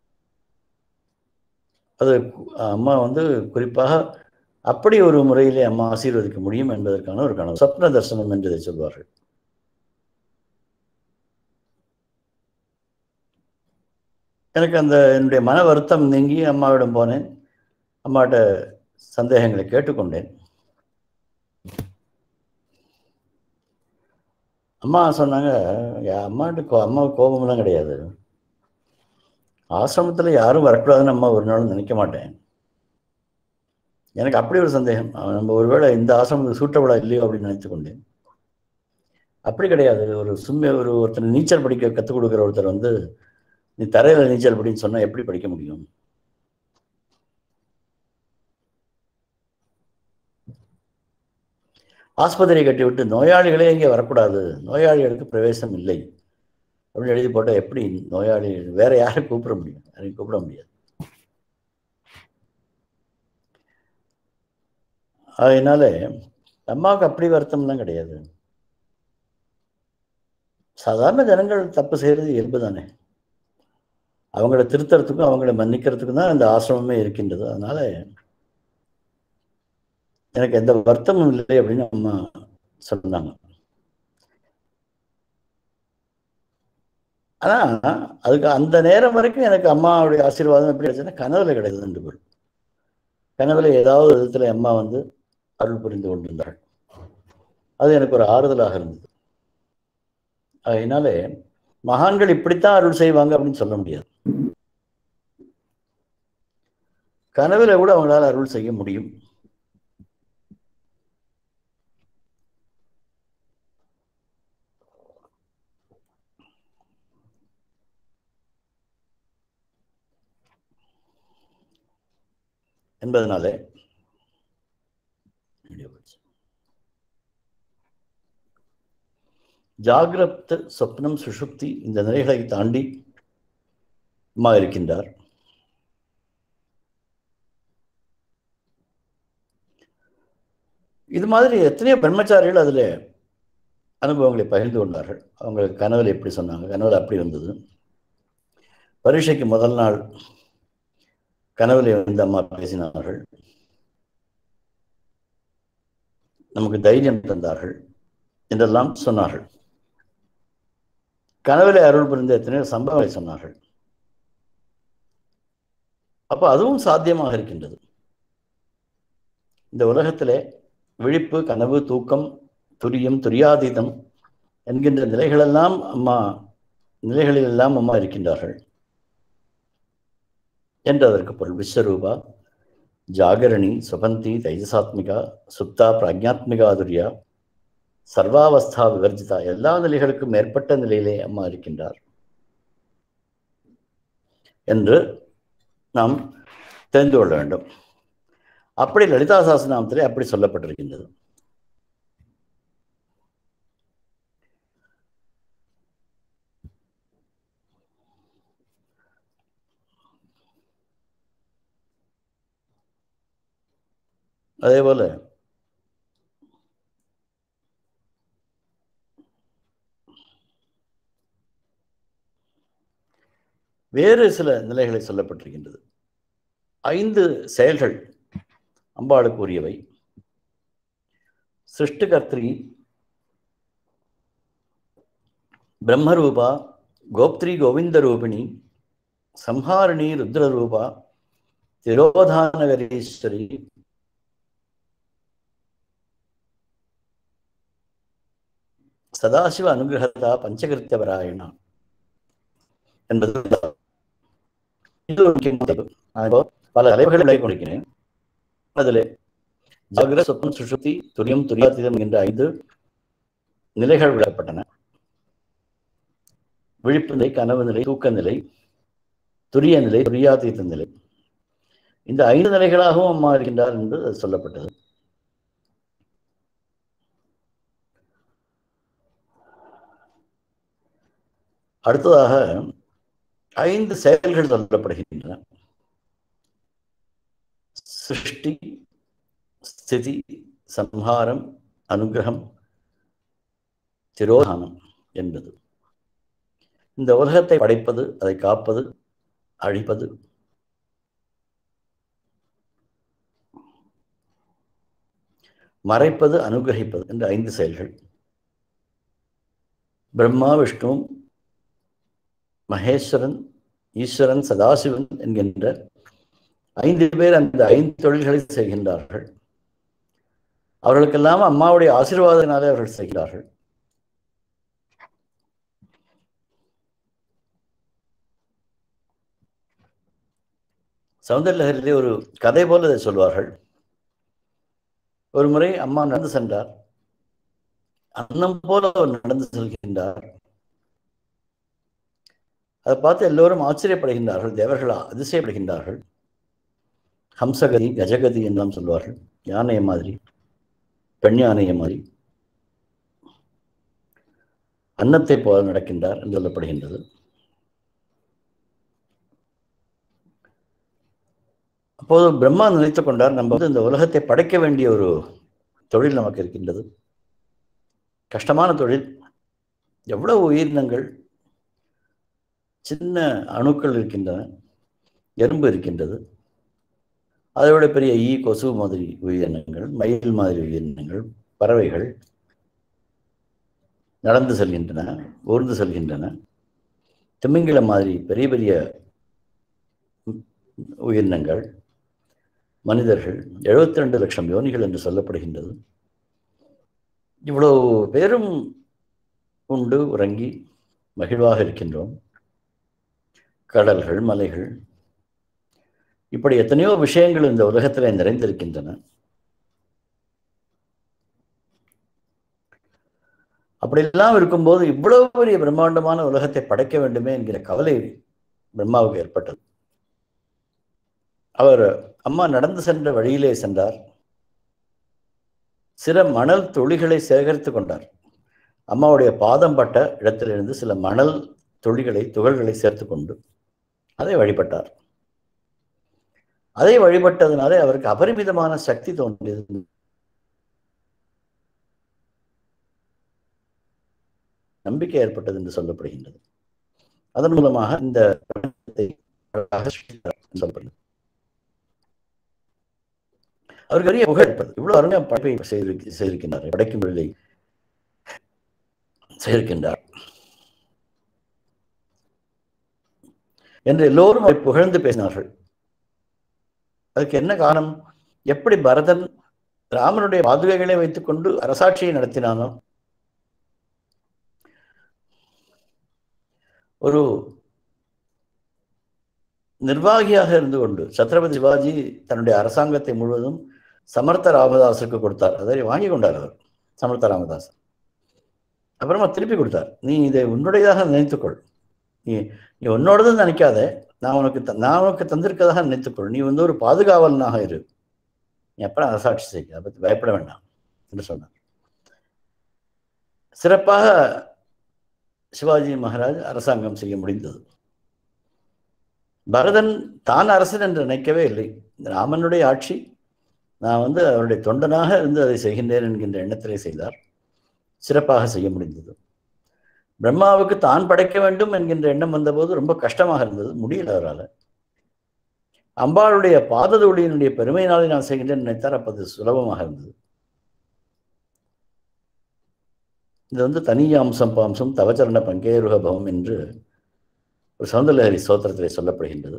அது அம்மா வந்து குறிப்பாக அப்படி ஒரு முறையிலே அம்மா ஆசீர்வதிக்க முடியும் என்பதற்கான ஒரு கனவு சொப்ன தரிசனம் என்று இதை சொல்வார்கள் எனக்கு அந்த என்னுடைய மன வருத்தம் நீங்கி அம்மாவிடம் போனேன் அம்மாட்ட சந்தேகங்களை கேட்டுக்கொண்டேன் அம்மா சொன்னாங்க அம்மாட்ட கோ அம்மாவுக்கு கோபமெல்லாம் கிடையாது ஆசிரமத்தில் யாரும் வரக்கூடாதுன்னு அம்மா ஒரு நாளும் நினைக்க மாட்டேன் எனக்கு அப்படி ஒரு சந்தேகம் நம்ம ஒருவேளை இந்த ஆசிரமத்துக்கு சூட்டபடா இல்லையோ அப்படின்னு நினைத்து கொண்டேன் அப்படி கிடையாது ஒரு சும்மா ஒரு ஒருத்தர் நீச்சல் படிக்க கற்றுக் கொடுக்குற ஒருத்தர் வந்து நீ தரையில் நீச்சல் படின்னு சொன்னால் எப்படி படிக்க முடியும் ஆஸ்பத்திரியை கட்டி விட்டு நோயாளிகளே இங்கே வரக்கூடாது நோயாளிகளுக்கு பிரவேசம் இல்லை அப்படின்னு எழுதி போட்டால் எப்படி நோயாளி வேற யாரும் கூப்பிட முடியும் யாரையும் கூப்பிட முடியாது அதனால அம்மாவுக்கு அப்படி வருத்தம்லாம் கிடையாது சாதாரண ஜனங்கள் தப்பு செய்கிறது இயல்பு தானே அவங்கள திருத்தறதுக்கும் அவங்கள மன்னிக்கிறதுக்கும் தான் இந்த ஆசிரமமே இருக்கின்றது அதனால எனக்கு எந்த வருத்தமும் இல்லை அப்படின்னு அம்மா சொன்னாங்க ஆனா அதுக்கு அந்த நேரம் வரைக்கும் எனக்கு அம்மாவுடைய ஆசீர்வாதம் எப்படி கிடைச்சதுன்னா கனவுல கிடையாது ரெண்டு பேர் கனவுல ஏதாவது விதத்துல அம்மா வந்து அருள் புரிந்து கொண்டிருந்தாள் அது எனக்கு ஒரு ஆறுதலாக இருந்தது அதனாலே மகான்கள் இப்படித்தான் அருள் செய்வாங்க அப்படின்னு சொல்ல முடியாது கனவுல கூட அவங்களால அருள் செய்ய முடியும் என்பதனாலே ஜாகிரத் சொப்னம் சுஷுப்தி இந்த நிலைகளை தாண்டி அம்மா இருக்கின்றார் இது மாதிரி எத்தனையோ பிரம்மச்சாரிகள் அதில் அனுபவங்களை பகிர்ந்து கொண்டார்கள் அவங்களுக்கு கனவுல எப்படி சொன்னாங்க கனவுல அப்படி இருந்தது பரீட்சைக்கு முதல் நாள் கனவுல வந்து அம்மா பேசினார்கள் நமக்கு தைரியம் தந்தார்கள் என்றெல்லாம் சொன்னார்கள் கனவுல அருள் புரிந்த எத்தனையோ சம்பவங்களை சொன்னார்கள் அப்போ அதுவும் சாத்தியமாக இருக்கின்றது இந்த உலகத்திலே விழிப்பு கனவு தூக்கம் துரியம் துரியாதீதம் என்கின்ற நிலைகளெல்லாம் அம்மா நிலைகளிலெல்லாம் அம்மா இருக்கின்றார்கள் என்று அதற்கு பொருள் விஸ்வரூபா ஜாகரணி சுபந்தி தைஜசாத்மிகா சுப்தா பிராஜ்யாத்மிகாதுரியா சர்வாவஸ்தா விவர்ஜிதா எல்லா நிலைகளுக்கும் மேற்பட்ட நிலையிலே அம்மா இருக்கின்றார் என்று நாம் தெரிந்து கொள்ள வேண்டும் அப்படி லலிதா சாஸ்திரநாமத்திலே அப்படி சொல்லப்பட்டிருக்கின்றது அதே போல வேறு சில நிலைகளை சொல்லப்பட்டிருக்கின்றது ஐந்து செயல்கள் அம்பாளுக்கு உரியவை சிருஷ்டிகர்த்திரி பிரம்மரூபா கோப்திரி கோவிந்த ரூபிணி சம்ஹாரிணி ருத்ரரூபா திரோதானகரீஸ்வரி சதாசிவ அனுகிரகதா பஞ்சகிருத்தியபராயணா என்பது இது ஒரு முக்கியமானது. நான் இப்போ பல தலைப்புகளை விளக்கிக் கொண்டிருக்கிறேன் அதில் ஜாகிர சொப்பன் சுஷுப்தி துரியம் துரியாதீதம் என்ற ஐந்து நிலைகள் விளக்கப்பட்டன விழிப்பு நிலை கனவு நிலை தூக்க நிலை துரிய நிலை துரியாதீத நிலை இந்த ஐந்து நிலைகளாகவும் அம்மா இருக்கின்றார் என்று அது சொல்லப்பட்டது அடுத்ததாக ஐந்து செயல்கள் சொல்லப்படுகின்றன சிருஷ்டி ஸ்திதி சம்ஹாரம் அனுகிரகம் திரோதானம் என்பது இந்த உலகத்தை படைப்பது அதை காப்பது அழிப்பது மறைப்பது அனுகிரகிப்பது என்ற ஐந்து செயல்கள் பிரம்மா விஷ்ணு மகேஸ்வரன் ஈஸ்வரன் சதாசிவன் என்கின்ற ஐந்து பேர் அந்த ஐந்து தொழில்களை செய்கின்றார்கள் அவர்களுக்கெல்லாம் அம்மாவுடைய ஆசீர்வாதத்தினாலே அவர்கள் செய்கிறார்கள் சௌந்தர்லகரிலே ஒரு கதை போல இதை சொல்வார்கள் ஒரு முறை அம்மா நடந்து சென்றார் அன்னம் போல அவர் நடந்து செல்கின்றார் அதை பார்த்து எல்லோரும் ஆச்சரியப்படுகின்றார்கள் தேவர்கள் அதிசயப்படுகின்றார்கள் ஹம்சகதி கஜகதி என்றெல்லாம் சொல்வார்கள் யானை மாதிரி பெண் யானை மாதிரி அன்னத்தை போல நடக்கின்றார் என்று சொல்லப்படுகின்றது அப்போது பிரம்மா நினைத்துக் கொண்டார் நம்ம வந்து இந்த உலகத்தை படைக்க வேண்டிய ஒரு தொழில் நமக்கு இருக்கின்றது கஷ்டமான தொழில் எவ்வளவு உயிரினங்கள் சின்ன அணுக்கள் இருக்கின்றன எறும்பு இருக்கின்றது அதை விட பெரிய ஈ கொசு மாதிரி உயிரினங்கள் மயில் மாதிரி உயிரினங்கள் பறவைகள் நடந்து செல்கின்றன ஊர்ந்து செல்கின்றன திமிங்கில மாதிரி பெரிய பெரிய உயிரினங்கள் மனிதர்கள் எழுபத்தி ரெண்டு லட்சம் யோனிகள் என்று சொல்லப்படுகின்றது இவ்வளவு பேரும் உண்டு உறங்கி மகிழ்வாக இருக்கின்றோம் கடல்கள் மலைகள் இப்படி எத்தனையோ விஷயங்கள் இந்த உலகத்தில் நிறைந்திருக்கின்றன அப்படியெல்லாம் இருக்கும்போது இவ்வளவு பெரிய பிரம்மாண்டமான உலகத்தை படைக்க வேண்டுமே என்கிற கவலை பிரம்மாவுக்கு ஏற்பட்டது அவர் அம்மா நடந்து சென்ற வழியிலே சென்றார் சில மணல் துளிகளை சேகரித்து கொண்டார் அம்மாவுடைய பாதம் பட்ட இடத்திலிருந்து சில மணல் துளிகளை துகள்களை சேர்த்து கொண்டு அதை வழிபட்டார் அதை வழிபட்டதுனாலே அவருக்கு அபரிமிதமான சக்தி தோன்றியது நம்பிக்கை ஏற்பட்டது என்று சொல்லப்படுகின்றது அதன் மூலமாக இந்த சொல்லப்படுகிறது அவருக்கு நிறைய புகழ் இருப்பது இவ்வளவு அருமையா படைப்பை செய்திருக்க செய்திருக்கின்றார் படைக்கும் வேலை செய்திருக்கின்றார் என்று எல்லோரும் அவரை புகழ்ந்து பேசினார்கள் அதுக்கு என்ன காரணம் எப்படி பரதன் ராமனுடைய பாதுகைகளை வைத்துக்கொண்டு அரசாட்சியை நடத்தினானோ ஒரு நிர்வாகியாக இருந்து கொண்டு சத்ரபதி சிவாஜி தன்னுடைய அரசாங்கத்தை முழுவதும் சமர்த்த ராமதாஸுக்கு கொடுத்தார் அதை வாங்கி கொண்டார் அவர் சமர்த்த ராமதாஸ் அப்புறமா திருப்பி கொடுத்தார் நீ இதை உன்னுடையதாக நினைத்துக்கொள் நீ நீ உன்னோடது நினைக்காத நான் உனக்கு த- நான் உனக்கு தந்திருக்கதாக நினைத்துக்கொள் நீ வந்து ஒரு பாதுகாவலனாக இரு நீ அப்புறம் அரசாட்சி செய் அதை பற்றி பயப்பட வேண்டாம் என்று சொன்னார் சிறப்பாக சிவாஜி மகாராஜ் அரசாங்கம் செய்ய முடிந்தது பரதன் தான் அரசன் என்று நினைக்கவே இல்லை ராமனுடைய ஆட்சி நான் வந்து அவருடைய தொண்டனாக இருந்து அதை செய்கின்றேன் என்கின்ற எண்ணத்திலே செய்தார் சிறப்பாக செய்ய முடிந்தது பிரம்மாவுக்கு தான் படைக்க வேண்டும் என்கின்ற எண்ணம் வந்தபோது ரொம்ப கஷ்டமாக இருந்தது முடியல அவரால் அம்பாளுடைய பாததொழியினுடைய பெருமையினாலே நான் செய்கின்றேன் நினைத்தார் அப்ப அது சுலபமாக இருந்தது இது வந்து தனியாம்சம் பாம்சம் தவச்சரண பங்கேருக பவம் என்று ஒரு சௌந்தரலஹரி ஸ்தோத்திரத்திலே சொல்லப்படுகின்றது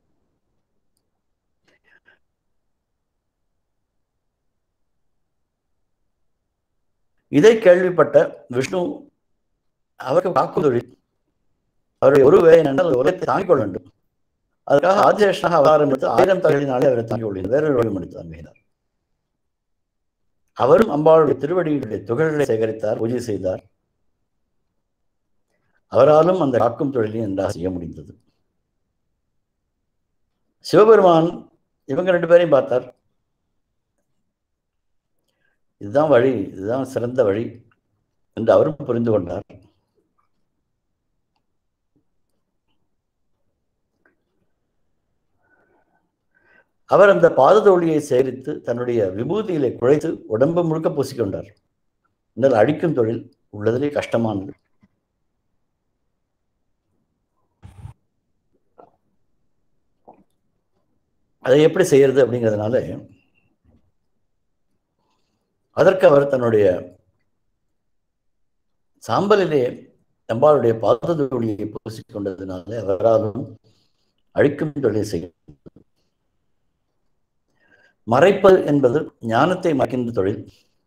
இதை கேள்விப்பட்ட விஷ்ணு அவருக்கு காக்கும் தொழில் அவருடைய ஒரு வேலை என்றால் உலகத்தை தாங்கிக் கொள்ள வேண்டும் அதுக்காக ஆதிசேஷனாக அவதாரம் எடுத்து ஆயிரம் தலைகளினாலே அவரை தாங்கிக் கொள்கிறார் வேறொரு வழி எடுத்து தாங்குகிறார் அவரும் அம்பாளுடைய திருவடிகளுடைய துகள்களை சேகரித்தார் பூஜை செய்தார் அவராலும் அந்த காக்கும் தொழிலை நன்றாக செய்ய முடிந்தது சிவபெருமான் இவங்க ரெண்டு பேரையும் பார்த்தார் இதுதான் வழி இதுதான் சிறந்த வழி என்று அவரும் புரிந்து கொண்டார் அவர் அந்த பாததோழியை சேகரித்து தன்னுடைய விபூதியிலே குழைத்து உடம்பு முழுக்க பூசிக்கொண்டார் என்றால் அழிக்கும் தொழில் உள்ளதிலே கஷ்டமானது அதை எப்படி செய்யறது அப்படிங்கிறதுனால அதற்கு அவர் தன்னுடைய சாம்பலிலே அம்பாளுடைய பாததொழியை பூசிக்கொண்டதினாலே அவராலும் அழிக்கும் தொழிலை செய்ய மறைப்பது என்பது ஞானத்தை மறைக்கின்ற தொழில்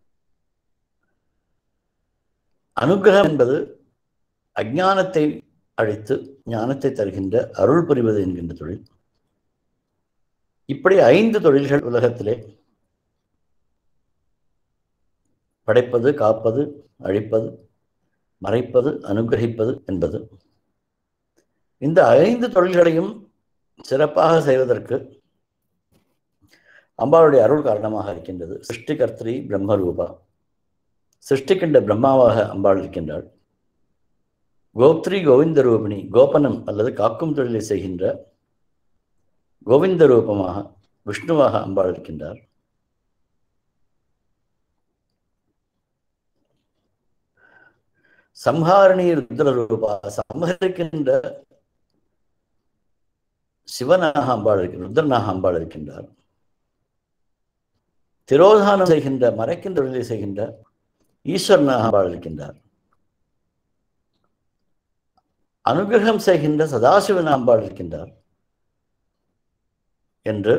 அனுகிரகம் என்பது அஞ்ஞானத்தை அழித்து ஞானத்தை தருகின்ற அருள் புரிவது என்கின்ற தொழில் இப்படி ஐந்து தொழில்கள் உலகத்திலே படைப்பது காப்பது அழிப்பது மறைப்பது அனுகிரகிப்பது என்பது இந்த ஐந்து தொழில்களையும் சிறப்பாக செய்வதற்கு அம்பாளுடைய அருள் காரணமாக இருக்கின்றது சிருஷ்டிகர்த்திரி பிரம்மரூபா சிருஷ்டிக்கின்ற பிரம்மாவாக அம்பாள் இருக்கின்றாள் கோப்திரி கோவிந்த ரூபிணி கோபனம் அல்லது காக்கும் தொழிலை செய்கின்ற கோவிந்த ரூபமாக விஷ்ணுவாக அம்பாள் இருக்கின்றார் சம்ஹாரணி ருத்ர ரூபா சம்ஹரிக்கின்ற சிவனாக அம்பாள் இருக்கின்ற ருத்ரனாக அம்பாள் இருக்கின்றார் திரோதானம் செய்கின்ற மறைக்கின்ற தொழிலை செய்கின்ற ஈஸ்வரனாக அம்பாள் இருக்கின்றார் அனுகிரகம் செய்கின்ற சதாசிவன் அம்பாள் இருக்கின்றார் என்று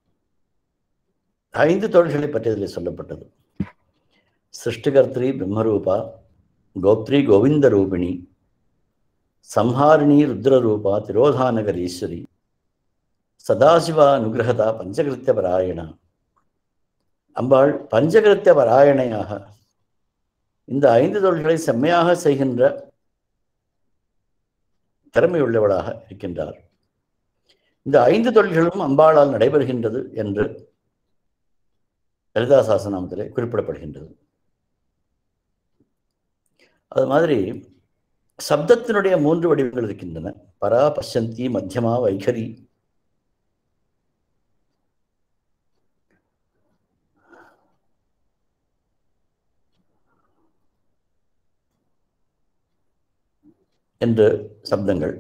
ஐந்து தொழில்களை பற்றியதில் சொல்லப்பட்டது சிருஷ்டிகர்த்திரி பிரம்மரூபா கோப்திரி கோவிந்த ரூபிணி சம்ஹாரிணி ருத்ரரூபா திரோதானகர் ஈஸ்வரி சதாசிவா அனுகிரகதா பஞ்சகிருத்திய பராயணா அம்பாள் பஞ்சகிருத்திய பராயணையாக இந்த ஐந்து தொழில்களை செம்மையாக செய்கின்ற திறமையுள்ளவளாக இருக்கின்றார் இந்த ஐந்து தொழில்களும் அம்பாளால் நடைபெறுகின்றது என்று லலிதா சாசனாமத்திலே குறிப்பிடப்படுகின்றது அது மாதிரி சப்தத்தினுடைய மூன்று வடிவங்கள் இருக்கின்றன பரா பசந்தி மத்தியமா வைகரி என்று சப்தங்கள்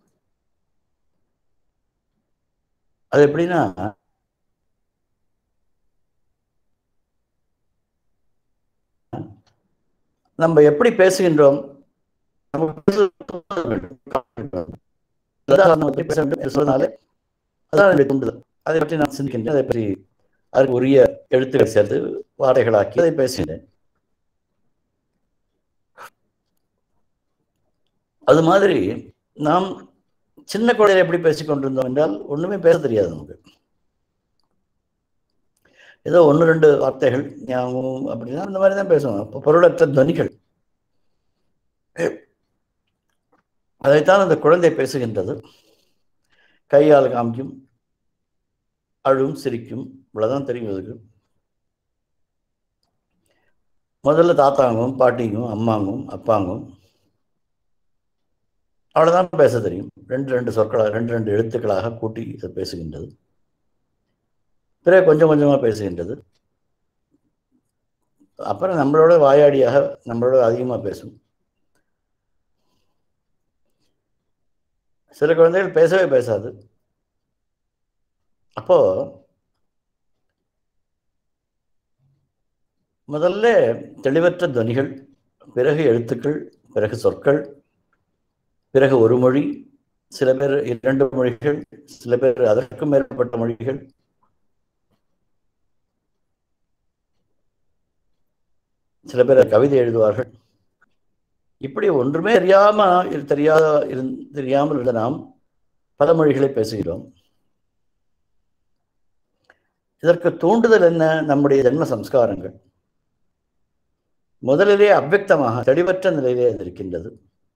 அது எப்படின்னா நம்ம எப்படி பேசுகின்றோம் நம்ம பேசுவது வேண்டும். அதான் நம்ம எப்படி பேச வேண்டும் என்று சொன்னதாலே அதான் என்னுடைய தூண்டுதல் அதை பற்றி நான் சிந்திக்கின்றேன் அதை பற்றி அதற்கு உரிய எழுத்துக்கள் சேர்த்து வார்த்தைகளாக்கி அதை பேசுகிறேன் அது மாதிரி நாம் சின்ன குழந்தையில எப்படி பேசிக் கொண்டிருந்தோம் என்றால் ஒண்ணுமே பேச தெரியாது நமக்கு ஏதோ ஒன்று ரெண்டு வார்த்தைகள் ஞாபகம் அப்படின்னா அந்த மாதிரி தான் பேசுவோம் அப்போ பொருளற்ற துவனிகள் அதைத்தான் அந்த குழந்தை பேசுகின்றது கையால் காமிக்கும் அழும் சிரிக்கும் இவ்வளவுதான் தெரியும் அதுக்கு முதல்ல தாத்தாங்கும் பாட்டிங்கும் அம்மாங்கும் அப்பாங்கும் அவ்வளவுதான் பேச தெரியும் ரெண்டு ரெண்டு சொற்களாக ரெண்டு ரெண்டு எழுத்துக்களாக கூட்டி இது பேசுகின்றது பிறகு கொஞ்சம் கொஞ்சமா பேசுகின்றது அப்புறம் நம்மளோட வாயாடியாக நம்மளோட அதிகமா பேசும் சில குழந்தைகள் பேசவே பேசாது அப்போ முதல்ல தெளிவற்ற துவனிகள் பிறகு எழுத்துக்கள் பிறகு சொற்கள் பிறகு ஒரு மொழி சில பேர் இரண்டு மொழிகள் சில பேர் அதற்கும் மேற்பட்ட மொழிகள் சில பேர் கவிதை எழுதுவார்கள் இப்படி ஒன்றுமே தெரியாம தெரியாத தெரியாமல் இருந்த நாம் பல மொழிகளை பேசுகிறோம் இதற்கு தூண்டுதல் என்ன நம்முடைய ஜென்ம சம்ஸ்காரங்கள் முதலிலே அவ்வக்தமாக தெளிவற்ற நிலையிலே அது இருக்கின்றது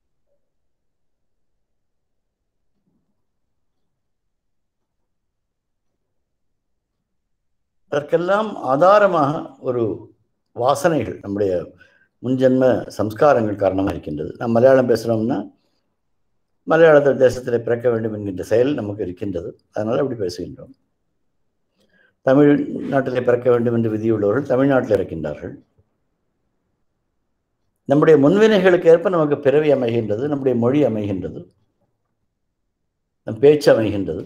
அதற்கெல்லாம் ஆதாரமாக ஒரு வாசனைகள் நம்முடைய முன்ஜென்ம சம்ஸ்காரங்கள் காரணமாக இருக்கின்றது நாம் மலையாளம் பேசுகிறோம்னா மலையாள தேசத்தில் பிறக்க வேண்டும் என்கின்ற செயல் நமக்கு இருக்கின்றது அதனால் அப்படி பேசுகின்றோம் தமிழ்நாட்டிலே பிறக்க வேண்டும் என்று விதியுள்ளவர்கள் தமிழ்நாட்டில் இருக்கின்றார்கள் நம்முடைய முன்வினைகளுக்கு ஏற்ப நமக்கு பிறவி அமைகின்றது நம்முடைய மொழி அமைகின்றது நம் பேச்சு அமைகின்றது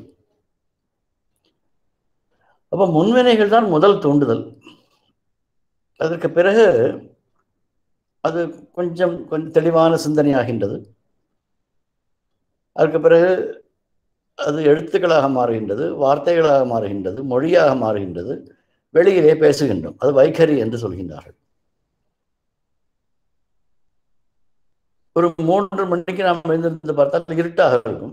அப்போ முன்வினைகள் தான் முதல் தூண்டுதல் அதற்கு பிறகு அது கொஞ்சம் கொஞ்சம் தெளிவான சிந்தனையாகின்றது அதற்கு பிறகு அது எழுத்துக்களாக மாறுகின்றது வார்த்தைகளாக மாறுகின்றது மொழியாக மாறுகின்றது வெளியிலே பேசுகின்றோம் அது வைகரி என்று சொல்கின்றார்கள் ஒரு மூன்று மணிக்கு நாம் எழுந்திருந்து பார்த்தால் இருட்டாக இருக்கும்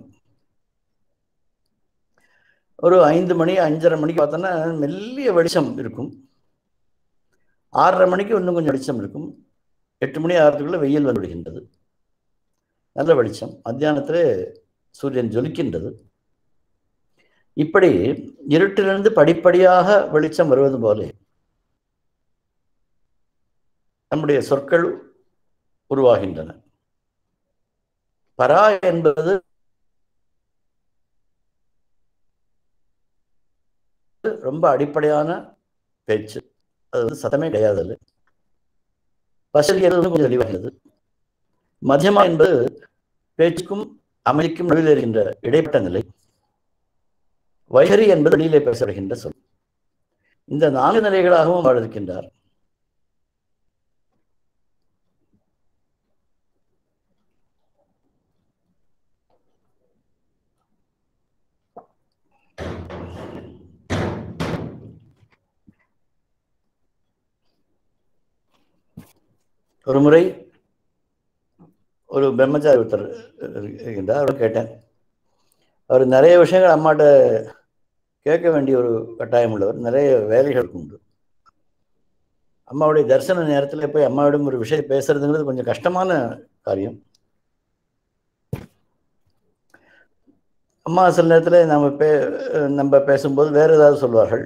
ஒரு ஐந்து மணி அஞ்சரை மணிக்கு பார்த்தோன்னா மெல்லிய வெளிச்சம் இருக்கும் ஆறரை மணிக்கு இன்னும் கொஞ்சம் வெளிச்சம் இருக்கும் எட்டு மணி ஆகிறதுக்குள்ள வெயில் வந்து விடுகின்றது நல்ல வெளிச்சம் மத்தியானத்தில் சூரியன் ஜொலிக்கின்றது இப்படி இருட்டிலிருந்து படிப்படியாக வெளிச்சம் வருவது போல நம்முடைய சொற்கள் உருவாகின்றன பரா என்பது ரொம்ப அடிப்படையான பேச்சு அது வந்து சத்தமே கிடையாது அது வசதி கொஞ்சம் தெளிவாகிறது மத்தியமா என்பது பேச்சுக்கும் அமைதிக்கும் நடுவில் இருக்கின்ற இடைப்பட்ட நிலை வைகரி என்பது வெளியிலே பேசப்படுகின்ற சொல் இந்த நான்கு நிலைகளாகவும் அவர் இருக்கின்றார் ஒரு முறை ஒரு பிரம்மச்சாரி ஒருத்தர் இருக்கின்றார் அவர் கேட்டேன் அவர் நிறைய விஷயங்கள் அம்மாட்ட கேட்க வேண்டிய ஒரு கட்டாயம் உள்ளவர் நிறைய வேலைகள் உண்டு அம்மாவுடைய தரிசன நேரத்தில் போய் அம்மாவிடம் ஒரு விஷயம் பேசுறதுங்கிறது கொஞ்சம் கஷ்டமான காரியம் அம்மா சில நேரத்தில் நம்ம பே நம்ம பேசும்போது வேறு ஏதாவது சொல்வார்கள்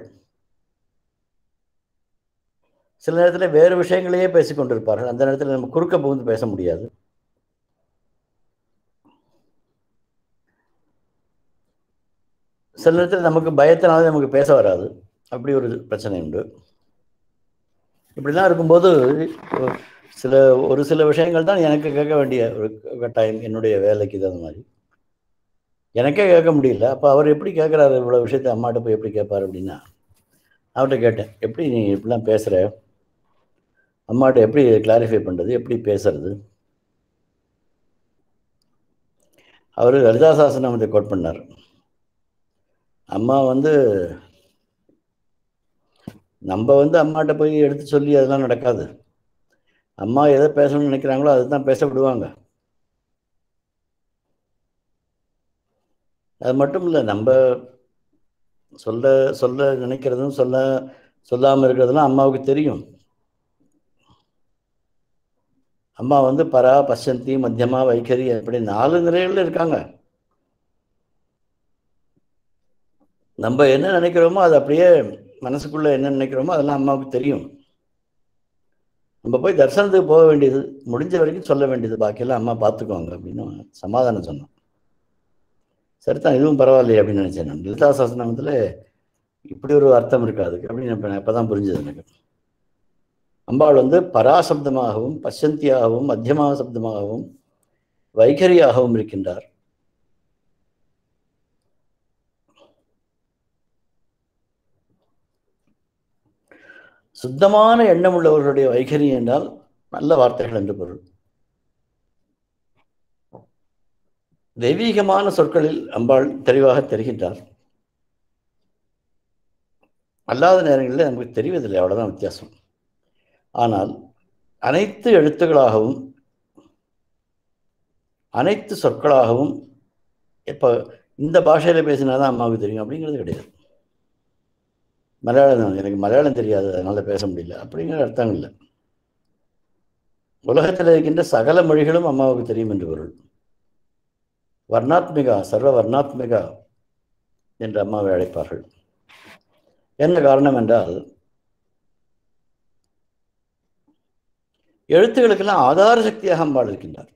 சில நேரத்தில் வேறு விஷயங்களையே பேசிக் கொண்டிருப்பார்கள் அந்த நேரத்தில் நம்ம குறுக்க புகுந்து பேச முடியாது சில நேரத்தில் நமக்கு பயத்தினாலே நமக்கு பேச வராது அப்படி ஒரு பிரச்சனை உண்டு இப்படிலாம் இருக்கும்போது சில ஒரு சில விஷயங்கள் தான் எனக்கு கேட்க வேண்டிய ஒரு கட்டாயம் என்னுடைய வேலைக்கு தகுந்த மாதிரி எனக்கே கேட்க முடியல அப்போ அவர் எப்படி கேட்குறாரு இவ்வளோ விஷயத்தை அம்மாட்ட போய் எப்படி கேட்பார் அப்படின்னா அவர்கிட்ட கேட்டேன் எப்படி நீ இப்படிலாம் பேசுகிற அம்மாட்ட எப்படி கிளாரிஃபை பண்ணுறது எப்படி பேசுறது அவர் லலிதாசாசனம் வந்து கோட் பண்ணார் அம்மா வந்து நம்ம வந்து அம்மாட்ட போய் எடுத்து சொல்லி அதெல்லாம் நடக்காது அம்மா எதை பேசணும்னு நினைக்கிறாங்களோ அதுதான் பேச விடுவாங்க அது மட்டும் இல்லை நம்ம சொல்ல சொல்ல நினைக்கிறதும் சொல்ல சொல்லாமல் இருக்கிறதுலாம் அம்மாவுக்கு தெரியும் அம்மா வந்து பரா பசந்தி மத்தியமா வைகரி அப்படி நாலு நிலைகளில் இருக்காங்க நம்ம என்ன நினைக்கிறோமோ அது அப்படியே மனசுக்குள்ள என்ன நினைக்கிறோமோ அதெல்லாம் அம்மாவுக்கு தெரியும் நம்ம போய் தரிசனத்துக்கு போக வேண்டியது முடிஞ்ச வரைக்கும் சொல்ல வேண்டியது பாக்கியெல்லாம் அம்மா பார்த்துக்குவாங்க அப்படின்னு சமாதானம் சொன்னோம் சரிதான் இதுவும் பரவாயில்லையே அப்படின்னு நினைச்சேன் நான் லலிதா சாசனத்தில் இப்படி ஒரு அர்த்தம் இருக்காது அப்படின்னு இப்போ இப்போ தான் புரிஞ்சது எனக்கு அம்பாள் வந்து பராசப்தமாகவும் பசந்தியாகவும் மத்தியமா சப்தமாகவும் வைகரியாகவும் இருக்கின்றார் சுத்தமான எண்ணம் உள்ளவர்களுடைய வைகரி என்றால் நல்ல வார்த்தைகள் என்று பொருள் தெய்வீகமான சொற்களில் அம்பாள் தெளிவாக தெரிகின்றார் அல்லாத நேரங்களில் நமக்கு தெரிவதில்லை அவ்வளோதான் வித்தியாசம் ஆனால் அனைத்து எழுத்துக்களாகவும் அனைத்து சொற்களாகவும் இப்போ இந்த பாஷையில் பேசினா தான் அம்மாவுக்கு தெரியும் அப்படிங்கிறது கிடையாது மலையாளம் எனக்கு மலையாளம் தெரியாது அதனால் பேச முடியல அப்படிங்கிற அர்த்தம் இல்லை உலகத்தில் இருக்கின்ற சகல மொழிகளும் அம்மாவுக்கு தெரியும் என்று பொருள் வர்ணாத்மிகா சர்வ வர்ணாத்மிகா என்று அம்மாவை அழைப்பார்கள் என்ன காரணம் என்றால் எழுத்துக்களுக்கெல்லாம் ஆதார சக்தியாக அம்பாள் இருக்கின்றார்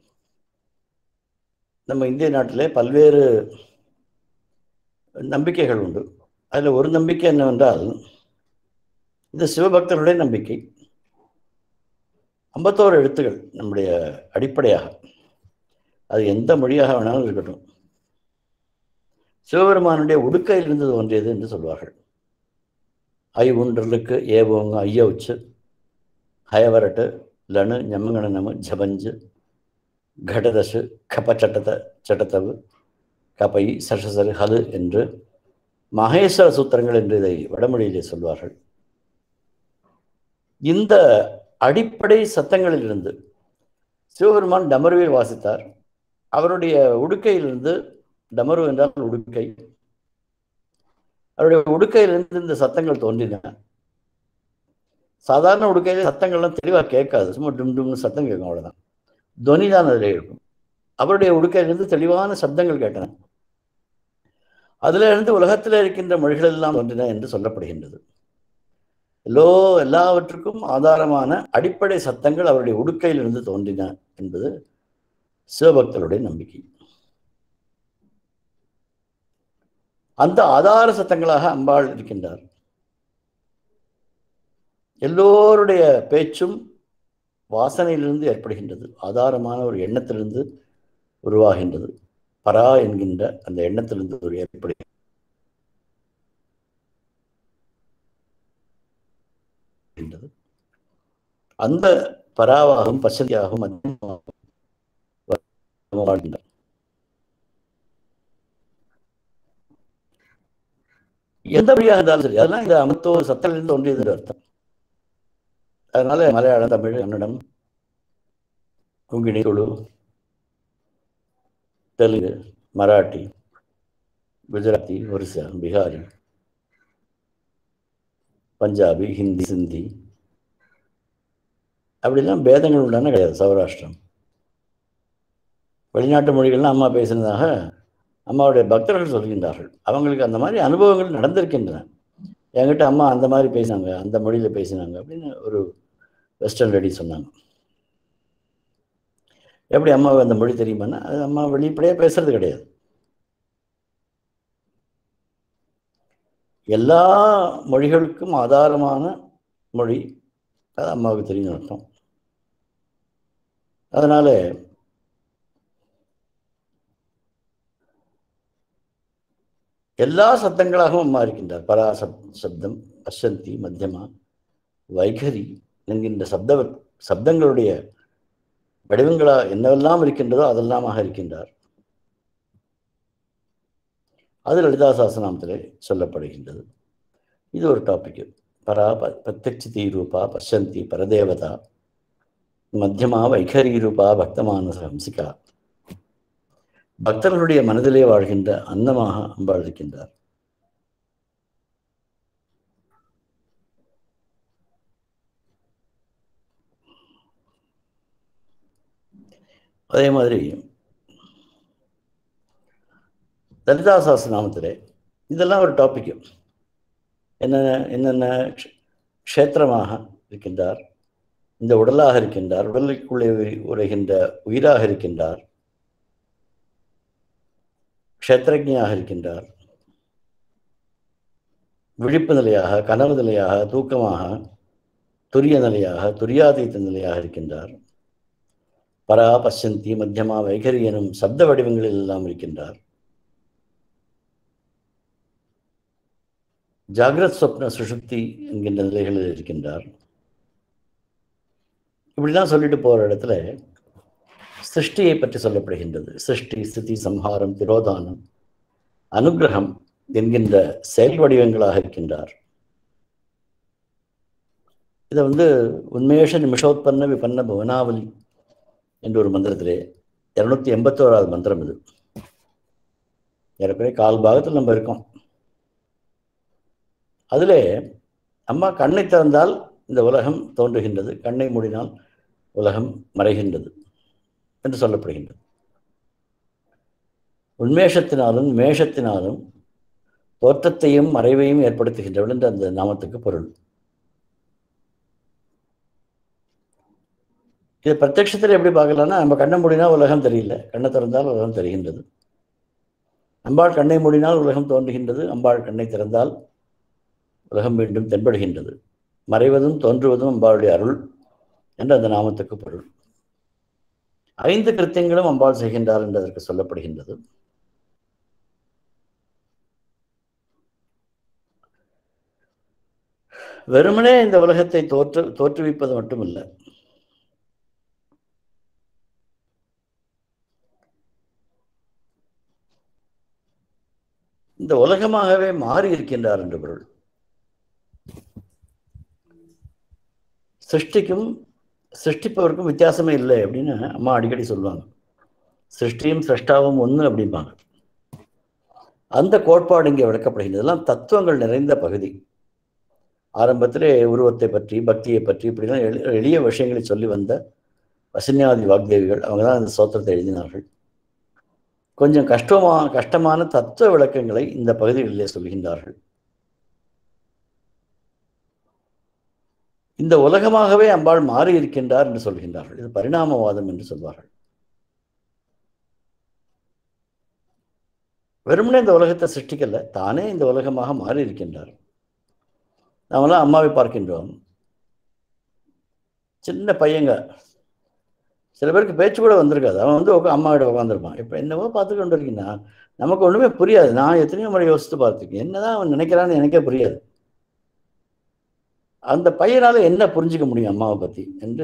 நம்ம இந்திய நாட்டிலே பல்வேறு நம்பிக்கைகள் உண்டு அதில் ஒரு நம்பிக்கை என்னவென்றால் இந்த சிவபக்தர்களுடைய நம்பிக்கை ஐம்பத்தோரு எழுத்துகள் நம்முடைய அடிப்படையாக அது எந்த மொழியாக வேணாலும் இருக்கட்டும் சிவபெருமானுடைய உடுக்கையில் இருந்தது ஒன்றியது என்று சொல்வார்கள் ஐ உன்றலுக்கு ஏவோங்க ஐய உச்சு ஹயவரட்டு லனு ஞமங்கணனமு ஜபஞ்சு கடதசு கபச்சட்டத சட்டத்தவு கபை சஷசரு ஹலு என்று மகேஸ்வர சூத்திரங்கள் என்று இதை வடமொழியிலே சொல்வார்கள் இந்த அடிப்படை சத்தங்களிலிருந்து சிவபெருமான் டமருவை வாசித்தார் அவருடைய உடுக்கையிலிருந்து டமரு என்றால் உடுக்கை அவருடைய உடுக்கையிலிருந்து இந்த சத்தங்கள் தோன்றின சாதாரண உடுக்கையில சத்தங்கள்லாம் தெளிவாக கேட்காது சும்மா டும் டும்னு சத்தம் கேட்கும் அவ்வளோதான் துவனி தான் அதில் இருக்கும் அவருடைய உடுக்கையிலிருந்து தெளிவான சப்தங்கள் கேட்டன அதுல இருந்து உலகத்தில் இருக்கின்ற மொழிகள் எல்லாம் தோன்றின என்று சொல்லப்படுகின்றது எல்லோ எல்லாவற்றுக்கும் ஆதாரமான அடிப்படை சத்தங்கள் அவருடைய உடுக்கையிலிருந்து தோன்றின என்பது சிவபக்தருடைய நம்பிக்கை அந்த ஆதார சத்தங்களாக அம்பாள் இருக்கின்றார் எல்லோருடைய பேச்சும் வாசனையிலிருந்து ஏற்படுகின்றது ஆதாரமான ஒரு எண்ணத்திலிருந்து உருவாகின்றது பரா என்கின்ற அந்த எண்ணத்திலிருந்து ஒரு ஏற்படுகிறது அந்த பராவாகவும் பசதியாகவும் வாழ்கின்றார் எந்த வழியாக இருந்தாலும் சரி அதெல்லாம் இந்த அமத்தோ சத்திலிருந்து ஒன்றியது என்று அர்த்தம் அதனால மலையாளம் தமிழ் கன்னடம் குங்கிணி துளு தெலுங்கு மராட்டி குஜராத்தி ஒரிசா பீகாரி பஞ்சாபி ஹிந்தி சிந்தி அப்படிலாம் பேதங்கள் உண்டான கிடையாது சௌராஷ்டிரம் வெளிநாட்டு மொழிகள்லாம் அம்மா பேசினதாக அம்மாவுடைய பக்தர்கள் சொல்கின்றார்கள் அவங்களுக்கு அந்த மாதிரி அனுபவங்கள் நடந்திருக்கின்றன என்கிட்ட அம்மா அந்த மாதிரி பேசினாங்க அந்த மொழியில் பேசினாங்க அப்படின்னு ஒரு வெஸ்டர்ன் லேடி சொன்னாங்க எப்படி அம்மாவுக்கு அந்த மொழி தெரியுமான்னா அது அம்மா வெளிப்படையாக பேசுறது கிடையாது எல்லா மொழிகளுக்கும் ஆதாரமான மொழி அது அம்மாவுக்கு தெரியும் அர்த்தம் அதனால எல்லா சப்தங்களாகவும் அம்மா இருக்கின்றார் பரா சப் சப்தம் பசந்தி மத்தியமா வைகரி என்கின்ற சப்த சப்தங்களுடைய வடிவங்களா என்னவெல்லாம் இருக்கின்றதோ அதெல்லாமாக இருக்கின்றார் அது லலிதா சாஸ்திரநாமத்திலே சொல்லப்படுகின்றது இது ஒரு டாபிக் பரா ப பிரத்யட்சிதி ரூபா பசந்தி பரதேவதா மத்தியமா வைகரி ரூபா பக்தமானச ஹம்சிகா பக்தர்களுடைய மனதிலே வாழ்கின்ற அன்னமாக அம்பாள் இருக்கின்றார் அதே மாதிரி லலிதா சாஸ்திரநாமத்திலே இதெல்லாம் ஒரு டாபிக் என்னென்ன என்னென்ன க்ஷ- க்ஷேத்திரமாக இருக்கின்றார் இந்த உடலாக இருக்கின்றார் உடலுக்குள்ளே உரை- உரைகின்ற உயிராக இருக்கின்றார் க்ஷேத்திரஜியாக இருக்கின்றார் விழிப்பு நிலையாக கனவு நிலையாக தூக்கமாக துரிய நிலையாக துரியாதீத நிலையாக இருக்கின்றார் பரா பசந்தி மத்தியமா வைகரி எனும் சப்த வடிவங்களில் எல்லாம் இருக்கின்றார் ஜாகிரத் சொப்ன சுஷுப்தி என்கின்ற நிலைகளில் இருக்கின்றார் இப்படிலாம் சொல்லிட்டு போகிற இடத்துல சிருஷ்டியை பற்றி சொல்லப்படுகின்றது சிருஷ்டி ஸ்திதி சம்ஹாரம் திரோதானம் அனுக்கிரகம் என்கின்ற செயல் வடிவங்களாக இருக்கின்றார் இதை வந்து உண்மேஷ நிமிஷோத்பன்ன விபன்ன புவனாவலி என்ற ஒரு மந்திரத்திலே இரநூத்தி எண்பத்தோராவது மந்திரம் இது ஏறக்குறைய கால் பாகத்தில் நம்ம இருக்கோம் அதிலே அம்மா கண்ணை திறந்தால் இந்த உலகம் தோன்றுகின்றது கண்ணை மூடினால் உலகம் மறைகின்றது என்று சொல்லப்படுகின்றது உன்மேஷத்தினாலும் மேஷத்தினாலும் தோற்றத்தையும் மறைவையும் ஏற்படுத்துகின்றவள் என்று அந்த நாமத்துக்கு பொருள் இது பிரத்யட்சத்தில் எப்படி பார்க்கலாம்னா நம்ம கண்ணை மூடினா உலகம் தெரியல கண்ணை திறந்தால் உலகம் தெரிகின்றது அம்பாள் கண்ணை மூடினால் உலகம் தோன்றுகின்றது அம்பாள் கண்ணை திறந்தால் உலகம் மீண்டும் தென்படுகின்றது மறைவதும் தோன்றுவதும் அம்பாளுடைய அருள் என்று அந்த நாமத்துக்கு பொருள் ஐந்து கிருத்தியங்களும் அம்பாள் செய்கின்றார் என்று அதற்கு சொல்லப்படுகின்றது வெறுமனே இந்த உலகத்தை தோற்று தோற்றுவிப்பது மட்டுமல்ல இந்த உலகமாகவே மாறி இருக்கின்றார் என்று பொருள் சிருஷ்டிக்கும் சிருஷ்டிப்பவருக்கும் வித்தியாசமே இல்லை அப்படின்னு அம்மா அடிக்கடி சொல்லுவாங்க சிருஷ்டியும் சிருஷ்டாவும் ஒன்று அப்படிம்பாங்க அந்த கோட்பாடு இங்கே விளக்கப்படுகின்றது இதெல்லாம் தத்துவங்கள் நிறைந்த பகுதி ஆரம்பத்திலே உருவத்தை பற்றி பக்தியை பற்றி இப்படிலாம் எளி எளிய விஷயங்களை சொல்லி வந்த வசன்யாதி வாக்தேவிகள் அவங்க தான் இந்த சோத்திரத்தை எழுதினார்கள் கொஞ்சம் கஷ்டமா கஷ்டமான தத்துவ விளக்கங்களை இந்த பகுதிகளிலே சொல்கின்றார்கள் இந்த உலகமாகவே அம்பாள் மாறி இருக்கின்றார் என்று சொல்கின்றார்கள் இது பரிணாமவாதம் என்று சொல்வார்கள் வெறுமனே இந்த உலகத்தை சிருஷ்டிக்கல தானே இந்த உலகமாக மாறி இருக்கின்றார் நாமெல்லாம் அம்மாவை பார்க்கின்றோம் சின்ன பையங்க சில பேருக்கு பேச்சு கூட வந்திருக்காது அவன் வந்து உட்கா அம்மாவிட உட்காந்துருப்பான் இப்போ என்னவோ பார்த்து கொண்டு இருக்கீங்கன்னா நமக்கு ஒன்றுமே புரியாது நான் எத்தனையோ முறை யோசித்து பார்த்துருக்கேன் என்னதான் அவன் நினைக்கிறான்னு எனக்கே புரியாது அந்த பையனால என்ன புரிஞ்சுக்க முடியும் அம்மாவை பற்றி என்று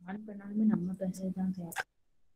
ஆன் பண்ணாலுமே நம்ம பேசுறது தான் கேட்கும்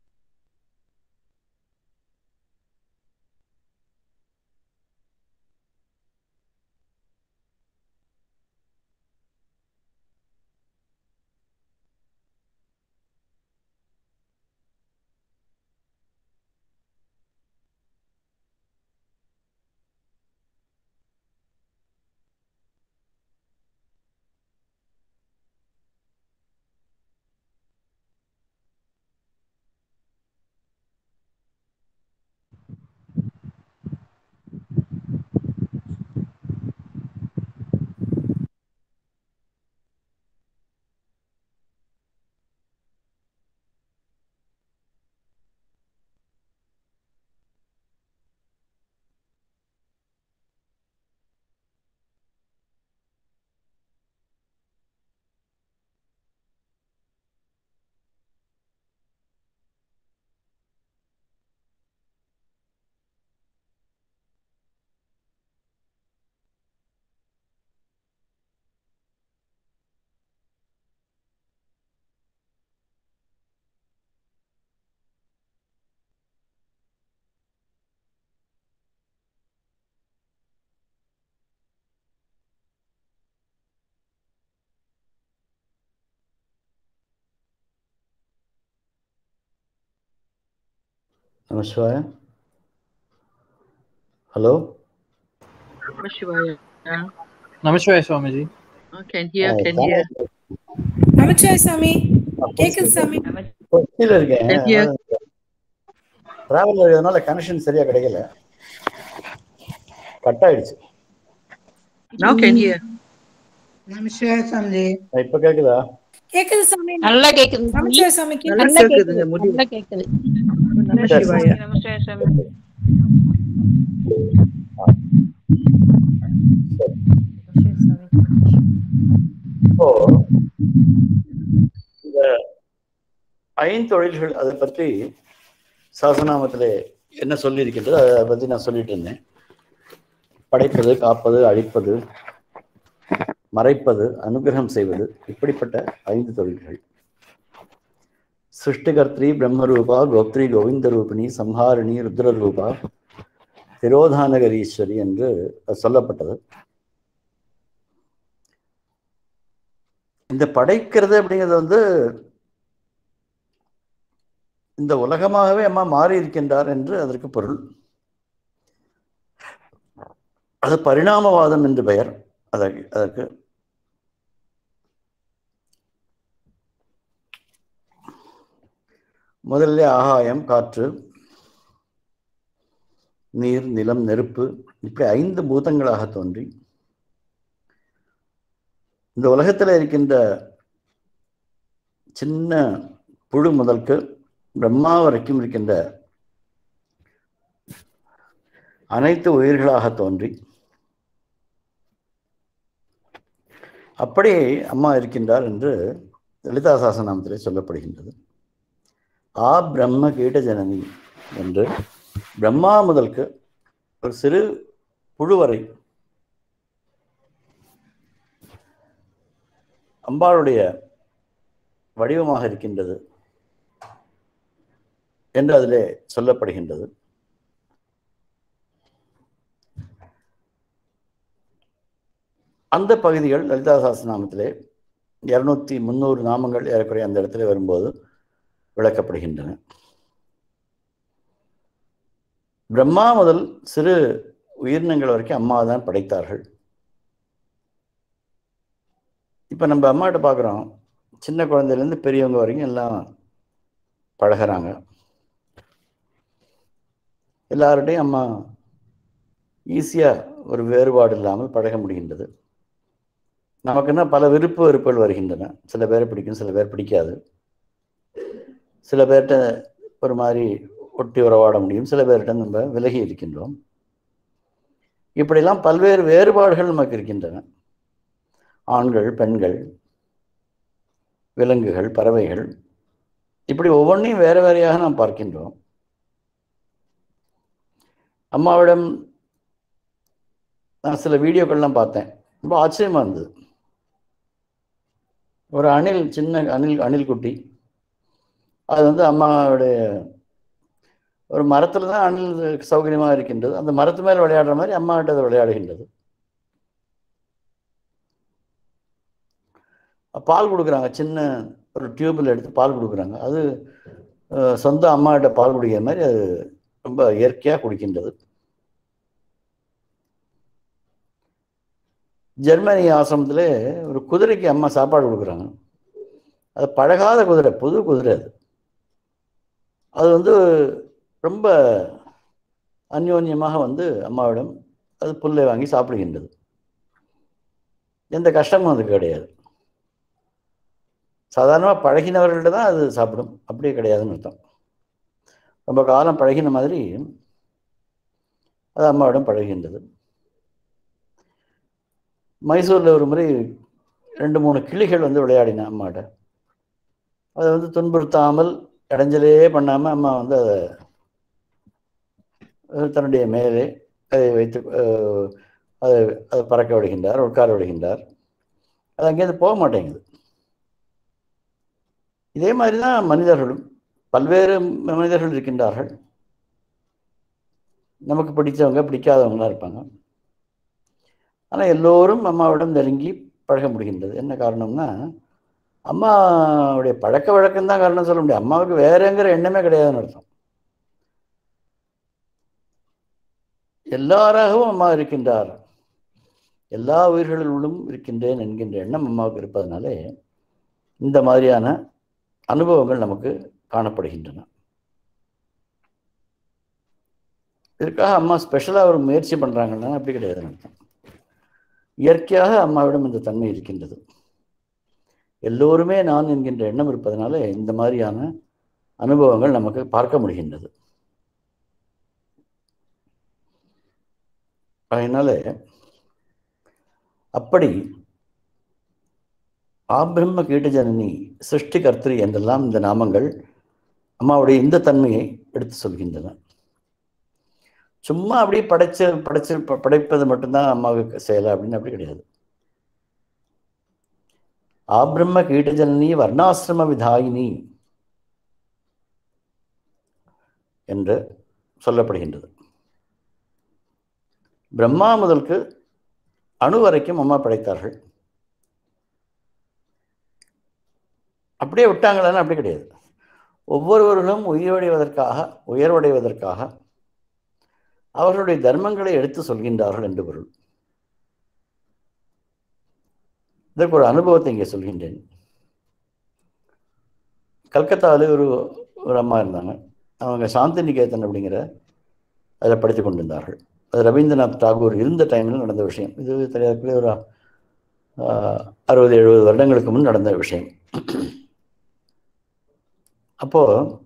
நமசிவாய hello Namashivaya. Yeah. Namaskar, Swamiji. Oh, can hear, can hear. நமச்சிவாய சாமி கேக்குது சாமி கொச்சியில் இருக்கேன் Can hear. டிராவல் இருக்கிறதுனால கனெக்ஷன் சரியா கிடைக்கல கட் ஆயிடுச்சு Now can hear. நமஸ்கார் சாமிஜி இப்ப கேக்குதா கேக்குது சாமி நல்லா கேக்குது சாமி. நமச்சிவாய சாமி கேக்குது நல்லா கேக்குதுங்க முடியும் நல்லா கேக்குது நமசிவாய நமஸ்காரம் சாமி இப்போ இந்த ஐந்தொழில்கள் அதை பற்றி சாசனாமத்திலே என்ன சொல்லியிருக்கின்றது அதை பற்றி நான் சொல்லிட்டு இருந்தேன் படைப்பது காப்பது அழிப்பது மறைப்பது அனுகிரகம் செய்வது இப்படிப்பட்ட ஐந்து தொழில்கள் சிருஷ்டிகர்த்ரி பிரம்மரூபா கோப்திரி கோவிந்த ரூபிணி சம்ஹாரிணி ருத்ரரூபா திரோதானகரீஸ்வரி என்று அது சொல்லப்பட்டது இந்த படைக்கிறது அப்படிங்கிறது வந்து இந்த உலகமாகவே அம்மா மாறி இருக்கின்றார் என்று அதற்கு பொருள் அது பரிணாமவாதம் என்று பெயர் அதற்கு அதற்கு முதல்ல ஆகாயம் காற்று நீர் நிலம் நெருப்பு இப்படி ஐந்து பூதங்களாக தோன்றி இந்த உலகத்தில் இருக்கின்ற சின்ன புழு முதல்க்கு பிரம்மா வரைக்கும் இருக்கின்ற அனைத்து உயிர்களாக தோன்றி அப்படி அம்மா இருக்கின்றார் என்று லலிதா சாசனாமத்திலே சொல்லப்படுகின்றது ஆ பிரம்ம கீட ஜனனி என்று பிரம்மா முதல்க்கு ஒரு சிறு புழு வரை அம்பாளுடைய வடிவமாக இருக்கின்றது என்று அதிலே சொல்லப்படுகின்றது அந்த பகுதிகள் லலிதா சாஸ்திரநாமத்திலே இருநூத்தி முந்நூறு நாமங்கள் ஏறக்குறைய அந்த இடத்துல வரும்போது விளக்கப்படுகின்றன பிரம்மா முதல் சிறு உயிரினங்கள் வரைக்கும் அம்மா தான் படைத்தார்கள் இப்போ நம்ம அம்மாட்ட பார்க்குறோம் சின்ன குழந்தையிலேருந்து பெரியவங்க வரைக்கும் எல்லாம் பழகுறாங்க எல்லார்கிட்டையும் அம்மா ஈஸியாக ஒரு வேறுபாடு இல்லாமல் பழக முடிகின்றது நமக்குன்னா பல விருப்ப வெறுப்புகள் வருகின்றன சில பேரை பிடிக்கும் சில பேர் பிடிக்காது சில பேர்கிட்ட ஒரு மாதிரி ஒட்டி உறவாட முடியும் சில பேர்கிட்ட நம்ம விலகி இருக்கின்றோம் இப்படிலாம் பல்வேறு வேறுபாடுகள் நமக்கு இருக்கின்றன ஆண்கள் பெண்கள் விலங்குகள் பறவைகள் இப்படி ஒவ்வொன்றையும் வேறு வேறையாக நாம் பார்க்கின்றோம் அம்மாவிடம் நான் சில வீடியோக்கள்லாம் பார்த்தேன் ரொம்ப ஆச்சரியமாக இருந்தது ஒரு அணில் சின்ன அணில் அணில் குட்டி அது வந்து அம்மாவுடைய ஒரு மரத்தில் தான் அணில் சௌகரியமாக இருக்கின்றது அந்த மரத்து மேல் விளையாடுற மாதிரி அம்மாகிட்ட அது விளையாடுகின்றது பால் கொடுக்குறாங்க சின்ன ஒரு டியூப்பில் எடுத்து பால் கொடுக்குறாங்க அது அஹ், சொந்த அம்மாகிட்ட பால் குடிக்கிற மாதிரி அது ரொம்ப இயற்கையாக குடிக்கின்றது ஜெர்மனி ஆசிரமத்தில் ஒரு குதிரைக்கு அம்மா சாப்பாடு கொடுக்குறாங்க அது பழகாத குதிரை புது குதிரை அது அது வந்து ரொம்ப அந்யோன்யமாக வந்து அம்மாவிடம் அது புல்லை வாங்கி சாப்பிடுகின்றது எந்த கஷ்டமும் அதுக்கு கிடையாது சாதாரணமாக பழகினவர்கள்ட்ட தான் அது சாப்பிடும் அப்படியே கிடையாதுன்னு அர்த்தம் ரொம்ப காலம் பழகின மாதிரி அது அம்மாவிடம் பழகின்றது மைசூரில் ஒரு முறை ரெண்டு மூணு கிளிகள் வந்து விளையாடின அம்மாட்ட அதை வந்து துன்புறுத்தாமல் இடைஞ்சலே பண்ணாமல் அம்மா வந்து அதை அஹ், தன்னுடைய மேலே அதை வைத்து அஹ், அதை அதை பறக்க விடுகின்றார் உட்கார விடுகின்றார் அது அங்கேருந்து போக மாட்டேங்குது இதே மாதிரி தான் மனிதர்களும் பல்வேறு மனிதர்கள் இருக்கின்றார்கள் நமக்கு பிடிச்சவங்க பிடிக்காதவங்களாம் இருப்பாங்க ஆனால் எல்லோரும் அம்மாவிடம் நெருங்கி பழக முடிகின்றது என்ன காரணம்னா அம்மாவுடைய பழக்க வழக்கம் தான் காரணம் சொல்ல முடியும் அம்மாவுக்கு வேறங்கிற எண்ணமே கிடையாதுன்னு அர்த்தம் எல்லாராகவும் அம்மா இருக்கின்றார் எல்லா உயிர்களிலும் இருக்கின்றேன் என்கின்ற எண்ணம் அம்மாவுக்கு இருப்பதனாலே இந்த மாதிரியான அனுபவங்கள் நமக்கு காணப்படுகின்றன இதுக்காக அம்மா ஸ்பெஷலாக ஒரு முயற்சி பண்ணுறாங்கன்னா அப்படி கிடையாதுன்னு அர்த்தம் இயற்கையாக அம்மாவிடம் இந்த தன்மை இருக்கின்றது எல்லோருமே நான் என்கின்ற எண்ணம் இருப்பதனால இந்த மாதிரியான அனுபவங்கள் நமக்கு பார்க்க முடிகின்றது அதனால அப்படி ஆபிரம்ம கீட்டஜனனி சிருஷ்டி கர்த்திரி என்றெல்லாம் இந்த நாமங்கள் அம்மாவுடைய இந்த தன்மையை எடுத்து சொல்கின்றன சும்மா அப்படியே படைச்ச படைச்சு ப- படைப்பது மட்டும்தான் அம்மாவுக்கு செயலா அப்படின்னு அப்படி கிடையாது ஆபிரம்ம கீட்டஜனனி வர்ணாசிரம விதாயினி என்று சொல்லப்படுகின்றது பிரம்மா முதலுக்கு அணு வரைக்கும் அம்மா படைத்தார்கள் அப்படியே விட்டாங்களான்னு அப்படி கிடையாது ஒவ்வொருவர்களும் உயிரடைவதற்காக உயர்வடைவதற்காக அவர்களுடைய தர்மங்களை எடுத்து சொல்கின்றார்கள் என்று பொருள் இதற்கு ஒரு அனுபவத்தை இங்கே சொல்கின்றேன் கல்கத்தாவில் ஒரு ஒரு அம்மா இருந்தாங்க அவங்க சாந்தி நிகேதன் அப்படிங்கிற அதில் படித்து கொண்டிருந்தார்கள் அது ரவீந்திரநாத் தாகூர் இருந்த டைமில் நடந்த விஷயம் இது தெரியாத ஒரு ஆஹ், அறுபது எழுபது வருடங்களுக்கு முன் நடந்த விஷயம் அப்போ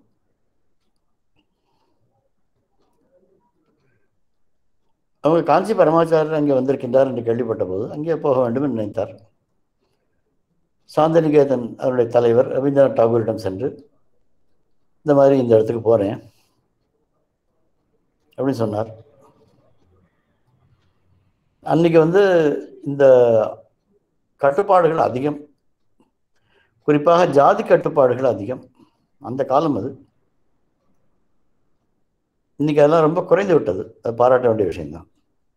அவங்க காஞ்சி பரமாச்சாரர் அங்கே வந்திருக்கின்றார் என்று கேள்விப்பட்ட போது அங்கே போக வேண்டும் என்று நினைத்தார் சாந்தநிகேதன் அவருடைய தலைவர் ரவீந்திரநாத் டாகூரிடம் சென்று இந்த மாதிரி இந்த இடத்துக்கு போகிறேன் அப்படின்னு சொன்னார் அன்னைக்கு வந்து இந்த கட்டுப்பாடுகள் அதிகம் குறிப்பாக ஜாதி கட்டுப்பாடுகள் அதிகம் அந்த காலம் அது இன்னைக்கு அதெல்லாம் ரொம்ப குறைந்து விட்டது அது பாராட்ட வேண்டிய விஷயம்தான்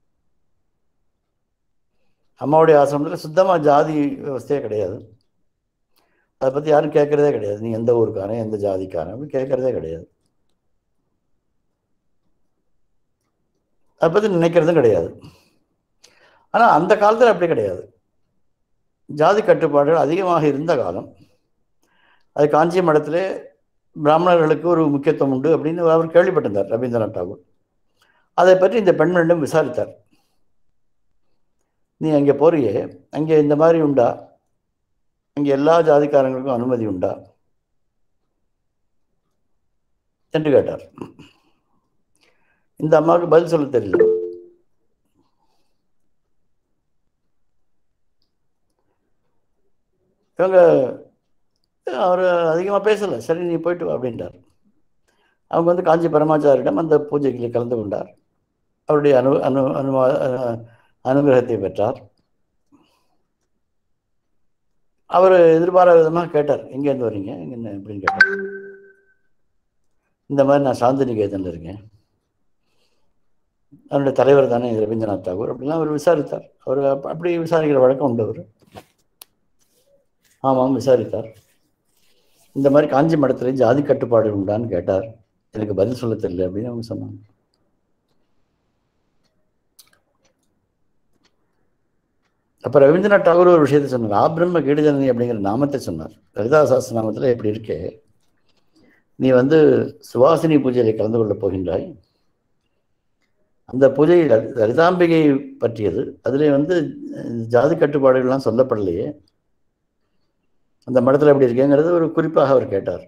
அம்மாவுடைய ஆசிரமத்தில் சுத்தமாக ஜாதி விவஸ்தையே கிடையாது அதை பற்றி யாரும் கேட்குறதே கிடையாது நீ எந்த ஊருக்காரன் எந்த ஜாதிக்காரன் அப்படி கேட்குறதே கிடையாது அதை பற்றி நினைக்கிறதும் கிடையாது ஆனால் அந்த காலத்தில் அப்படி கிடையாது ஜாதி கட்டுப்பாடுகள் அதிகமாக இருந்த காலம் அது காஞ்சி மடத்திலே பிராமணர்களுக்கு ஒரு முக்கியத்துவம் உண்டு அப்படின்னு அவர் கேள்விப்பட்டிருந்தார் ரவீந்திரநாத் டாகூர் அதை பற்றி இந்த பெண்மணிடம் விசாரித்தார் நீ அங்கே போறியே அங்கே இந்த மாதிரி உண்டா அங்கே எல்லா ஜாதிக்காரங்களுக்கும் அனுமதி உண்டா என்று கேட்டார் இந்த அம்மாவுக்கு பதில் சொல்ல தெரியல இவங்க அவர் அதிகமாக பேசலை சரி நீ போயிட்டு வா அப்படின்றார் அவங்க வந்து காஞ்சி பரமாச்சாரியிடம் அந்த பூஜைகளில் கலந்து கொண்டார் அவருடைய அனு அனு அனுமா அஹ், அனுகிரகத்தை பெற்றார் அவர் எதிர்பாராத விதமாக கேட்டார் எங்கேருந்து வர்றீங்க எங்கே அப்படின்னு கேட்டார் இந்த மாதிரி நான் சாந்திநிகேதனில் இருக்கேன் அதனுடைய தலைவர் தானே ரவீந்திரநாத் தாகூர் அப்படிலாம் அவர் விசாரித்தார் அவர் அப்ப- அப்படி விசாரிக்கிற வழக்கம் உண்டு அவர் ஆமாம் விசாரித்தார் இந்த மாதிரி காஞ்சி மடத்துல ஜாதி கட்டுப்பாடு உண்டான்னு கேட்டார் எனக்கு பதில் சொல்ல தெரியல அப்படின்னு அவங்க சொன்னாங்க அப்ப ரவீந்திரநாத் டாகூர் ஒரு விஷயத்தை சொன்னார் ஆபிரம்ம கீடுஜனனி அப்படிங்கிற நாமத்தை சொன்னார் லலிதா சாஸ்திர நாமத்தில் எப்படி இருக்கே நீ வந்து சுவாசினி பூஜையில கலந்து கொள்ளப் போகின்றாய் அந்த பூஜை லலி- லலிதாம்பிகை பற்றியது அதிலே வந்து அஹ், ஜாதி கட்டுப்பாடுகள்லாம் சொல்லப்படலையே அந்த மடத்தில் எப்படி இருக்கேங்கிறது ஒரு குறிப்பாக அவர் கேட்டார்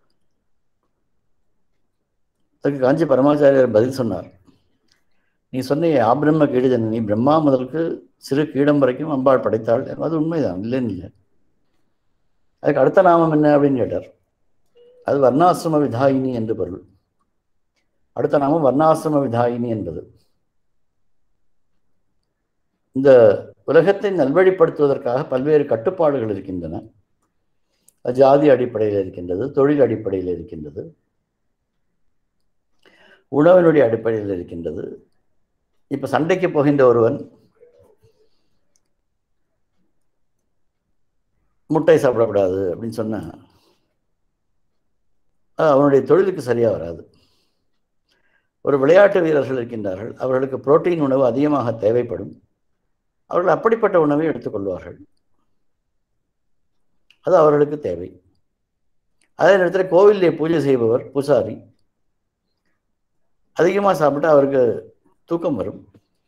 அதுக்கு காஞ்சி பரமாச்சாரியர் பதில் சொன்னார் நீ சொன்ன ஆபிரம்ம கீடுஜனனி பிரம்மா முதலுக்கு சிறு கீடம் வரைக்கும் அம்பாள் படைத்தாள் அது உண்மைதான் இல்லைன்னு இல்லை அதுக்கு அடுத்த நாமம் என்ன அப்படின்னு கேட்டார் அது வர்ணாசிரம விதாயினி என்று பொருள் அடுத்த நாமம் வர்ணாசிரம விதாயினி என்பது இந்த உலகத்தை நல்வழிப்படுத்துவதற்காக பல்வேறு கட்டுப்பாடுகள் இருக்கின்றன அது ஜாதி அடிப்படையில் இருக்கின்றது தொழில் அடிப்படையில் இருக்கின்றது உணவினுடைய அடிப்படையில் இருக்கின்றது இப்ப சண்டைக்கு போகின்ற ஒருவன் முட்டை சாப்பிடக்கூடாது அப்படின்னு சொன்னா அது அவனுடைய தொழிலுக்கு சரியா வராது ஒரு விளையாட்டு வீரர்கள் இருக்கின்றார்கள் அவர்களுக்கு புரோட்டீன் உணவு அதிகமாக தேவைப்படும் அவர்கள் அப்படிப்பட்ட உணவை எடுத்துக்கொள்வார்கள் அது அவர்களுக்கு தேவை அதே நேரத்தில் கோவிலிலே பூஜை செய்பவர் பூசாரி அதிகமாக சாப்பிட்டா அவருக்கு தூக்கம் வரும்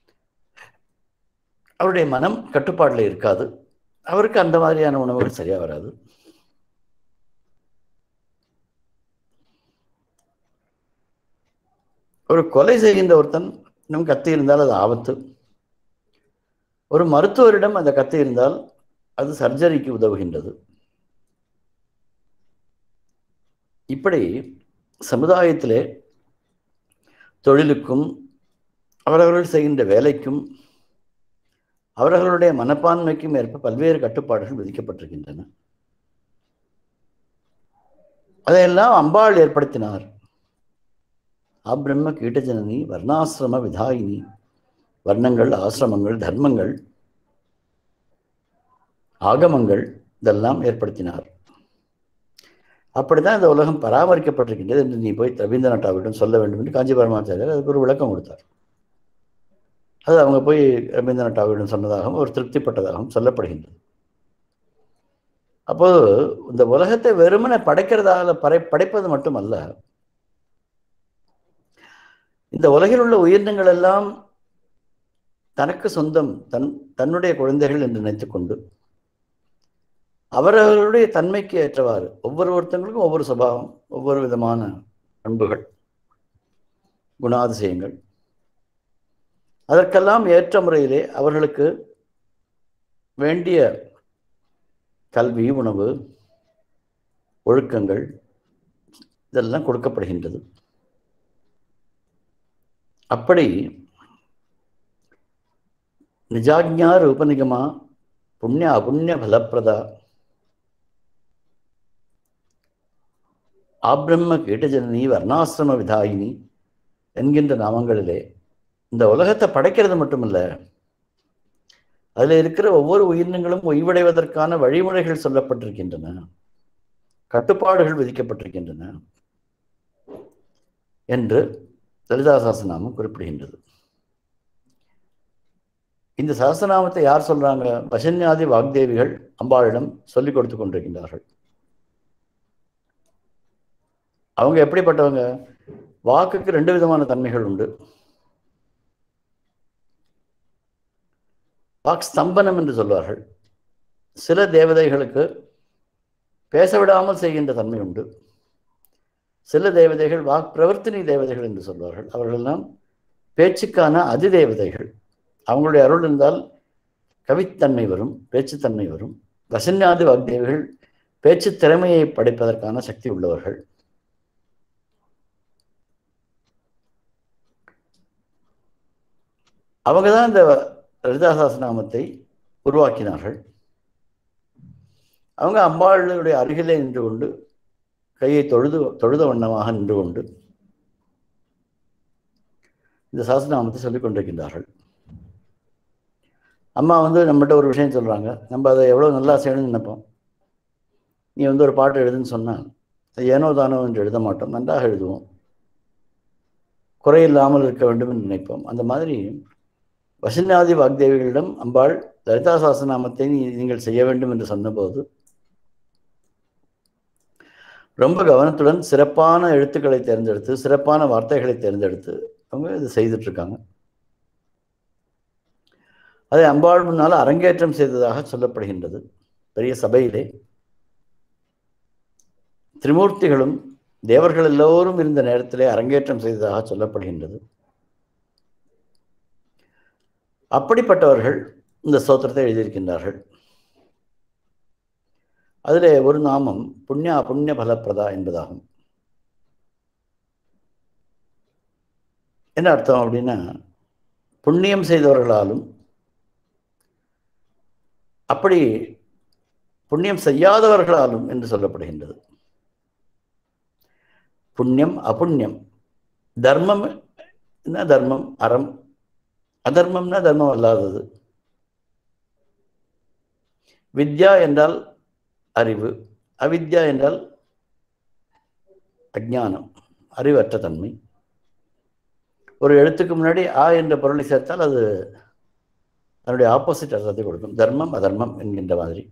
அவருடைய மனம் கட்டுப்பாட்டில் இருக்காது அவருக்கு அந்த மாதிரியான உணவுகள் சரியா வராது ஒரு கொலை செய்கின்ற ஒருத்தன் நம் கத்தி இருந்தால் அது ஆபத்து ஒரு மருத்துவரிடம் அந்த கத்தி இருந்தால் அது சர்ஜரிக்கு உதவுகின்றது இப்படி சமுதாயத்திலே தொழிலுக்கும் அவரவர்கள் செய்கின்ற வேலைக்கும் அவர்களுடைய மனப்பான்மைக்கும் ஏற்ப பல்வேறு கட்டுப்பாடுகள் விதிக்கப்பட்டிருக்கின்றன அதையெல்லாம் அம்பாள் ஏற்படுத்தினார் அப்ரம்ம கீட்டஜனனி வர்ணாசிரம விதாயினி வர்ணங்கள் ஆசிரமங்கள் தர்மங்கள் ஆகமங்கள் இதெல்லாம் ஏற்படுத்தினார் அப்படிதான் இந்த உலகம் பராமரிக்கப்பட்டிருக்கின்றது என்று நீ போய் ரவீந்திரநாத் டாகூரிடம் சொல்ல வேண்டும் என்று காஞ்சி பரமாச்சாரியர் அதுக்கு ஒரு விளக்கம் கொடுத்தார் அது அவங்க போய் ரவீந்திரநாத் டாகூரிடம் சொன்னதாகவும் ஒரு திருப்திப்பட்டதாகவும் சொல்லப்படுகின்றது அப்போது இந்த உலகத்தை வெறுமனை படைக்கிறதால படை படைப்பது மட்டுமல்ல இந்த உலகில் உள்ள உயிரினங்கள் எல்லாம் தனக்கு சொந்தம் தன் தன்னுடைய குழந்தைகள் என்று நினைத்துக்கொண்டு அவரவர்களுடைய தன்மைக்கு ஏற்றவாறு ஒவ்வொரு ஒருத்தங்களுக்கும் ஒவ்வொரு சுபாவம் ஒவ்வொரு விதமான பண்புகள் குணாதிசயங்கள் அதற்கெல்லாம் ஏற்ற முறையிலே அவர்களுக்கு வேண்டிய கல்வி உணவு ஒழுக்கங்கள் இதெல்லாம் கொடுக்கப்படுகின்றது அப்படி நிஜாஜ்ஞா ரூபநிகமா புண்ணிய அபுண்ணிய பலப்பிரதா ஆப்ரம்ம கீட்டஜனனி வர்ணாசிரம விதாயினி என்கின்ற நாமங்களிலே இந்த உலகத்தை படைக்கிறது மட்டுமல்ல அதில் இருக்கிற ஒவ்வொரு உயிரினங்களும் ஓய்வடைவதற்கான வழிமுறைகள் சொல்லப்பட்டிருக்கின்றன கட்டுப்பாடுகள் விதிக்கப்பட்டிருக்கின்றன என்று லலிதா சாஸ்திரநாமம் குறிப்பிடுகின்றது இந்த சஹஸ்ரநாமத்தை யார் சொல்றாங்க வசன்யாதி வாக்தேவிகள் அம்பாளிடம் சொல்லிக் கொடுத்து கொண்டிருக்கின்றார்கள் அவங்க எப்படிப்பட்டவங்க வாக்குக்கு ரெண்டு விதமான தன்மைகள் உண்டு வாக் ஸ்தம்பனம் என்று சொல்வார்கள் சில தேவதைகளுக்கு பேச விடாமல் செய்கின்ற தன்மை உண்டு சில தேவதைகள் வாக் பிரவர்த்தினி தேவதைகள் என்று சொல்வார்கள் அவர்களெல்லாம் பேச்சுக்கான அதிதேவதைகள் அவங்களுடைய அருள் இருந்தால் கவித்தன்மை வரும் பேச்சுத்தன்மை வரும் வசன்யாதி வாக்தேவிகள் பேச்சு திறமையை படைப்பதற்கான சக்தி உள்ளவர்கள் அவங்க தான் இந்த லலிதாசாசநாமத்தை உருவாக்கினார்கள் அவங்க அம்பாளுடைய அருகிலே நின்று கொண்டு கையை தொழுது தொழுத வண்ணமாக நின்று கொண்டு இந்த சாஸ்திரநாமத்தை சொல்லிக் கொண்டிருக்கின்றார்கள் அம்மா வந்து நம்மகிட்ட ஒரு விஷயம் சொல்கிறாங்க நம்ம அதை எவ்வளோ நல்லா செய்யணும்னு நினைப்போம் நீ வந்து ஒரு பாட்டு எழுதுன்னு சொன்னால் ஏனோ தானோ என்று எழுத மாட்டோம் நன்றாக எழுதுவோம் குறையில்லாமல் இருக்க வேண்டும் என்று நினைப்போம் அந்த மாதிரி வசனாதி வாக்தேவிகளிடம் அம்பாள் லலிதா சாஸ்திரநாமத்தை நீ நீங்கள் செய்ய வேண்டும் என்று சொன்னபோது ரொம்ப கவனத்துடன் சிறப்பான எழுத்துக்களை தேர்ந்தெடுத்து சிறப்பான வார்த்தைகளை தேர்ந்தெடுத்து அவங்க இது செய்துட்டு இருக்காங்க அதை அம்பாள் முன்னால் அரங்கேற்றம் செய்ததாக சொல்லப்படுகின்றது பெரிய சபையிலே திரிமூர்த்திகளும் தேவர்கள் எல்லோரும் இருந்த நேரத்திலே அரங்கேற்றம் செய்ததாக சொல்லப்படுகின்றது அப்படிப்பட்டவர்கள் இந்த ஸ்தோத்திரத்தை எழுதியிருக்கின்றார்கள் அதிலே ஒரு நாமம் புண்ணிய அபுண்ணிய பலப்பிரதா என்பதாகும் என்ன அர்த்தம் அப்படின்னா புண்ணியம் செய்தவர்களாலும் அப்படி புண்ணியம் செய்யாதவர்களாலும் என்று சொல்லப்படுகின்றது புண்ணியம் அபுண்ணியம் தர்மம் என்ன தர்மம் அறம் அதர்மம்னா தர்மம் அல்லாதது வித்யா என்றால் அறிவு அவித்யா என்றால் அஜானம் அறிவற்ற தன்மை ஒரு எழுத்துக்கு முன்னாடி ஆ என்ற பொருளை சேர்த்தால் அது அதனுடைய ஆப்போசிட் அர்த்தத்தை கொடுக்கும் தர்மம் அதர்மம் என்கின்ற மாதிரி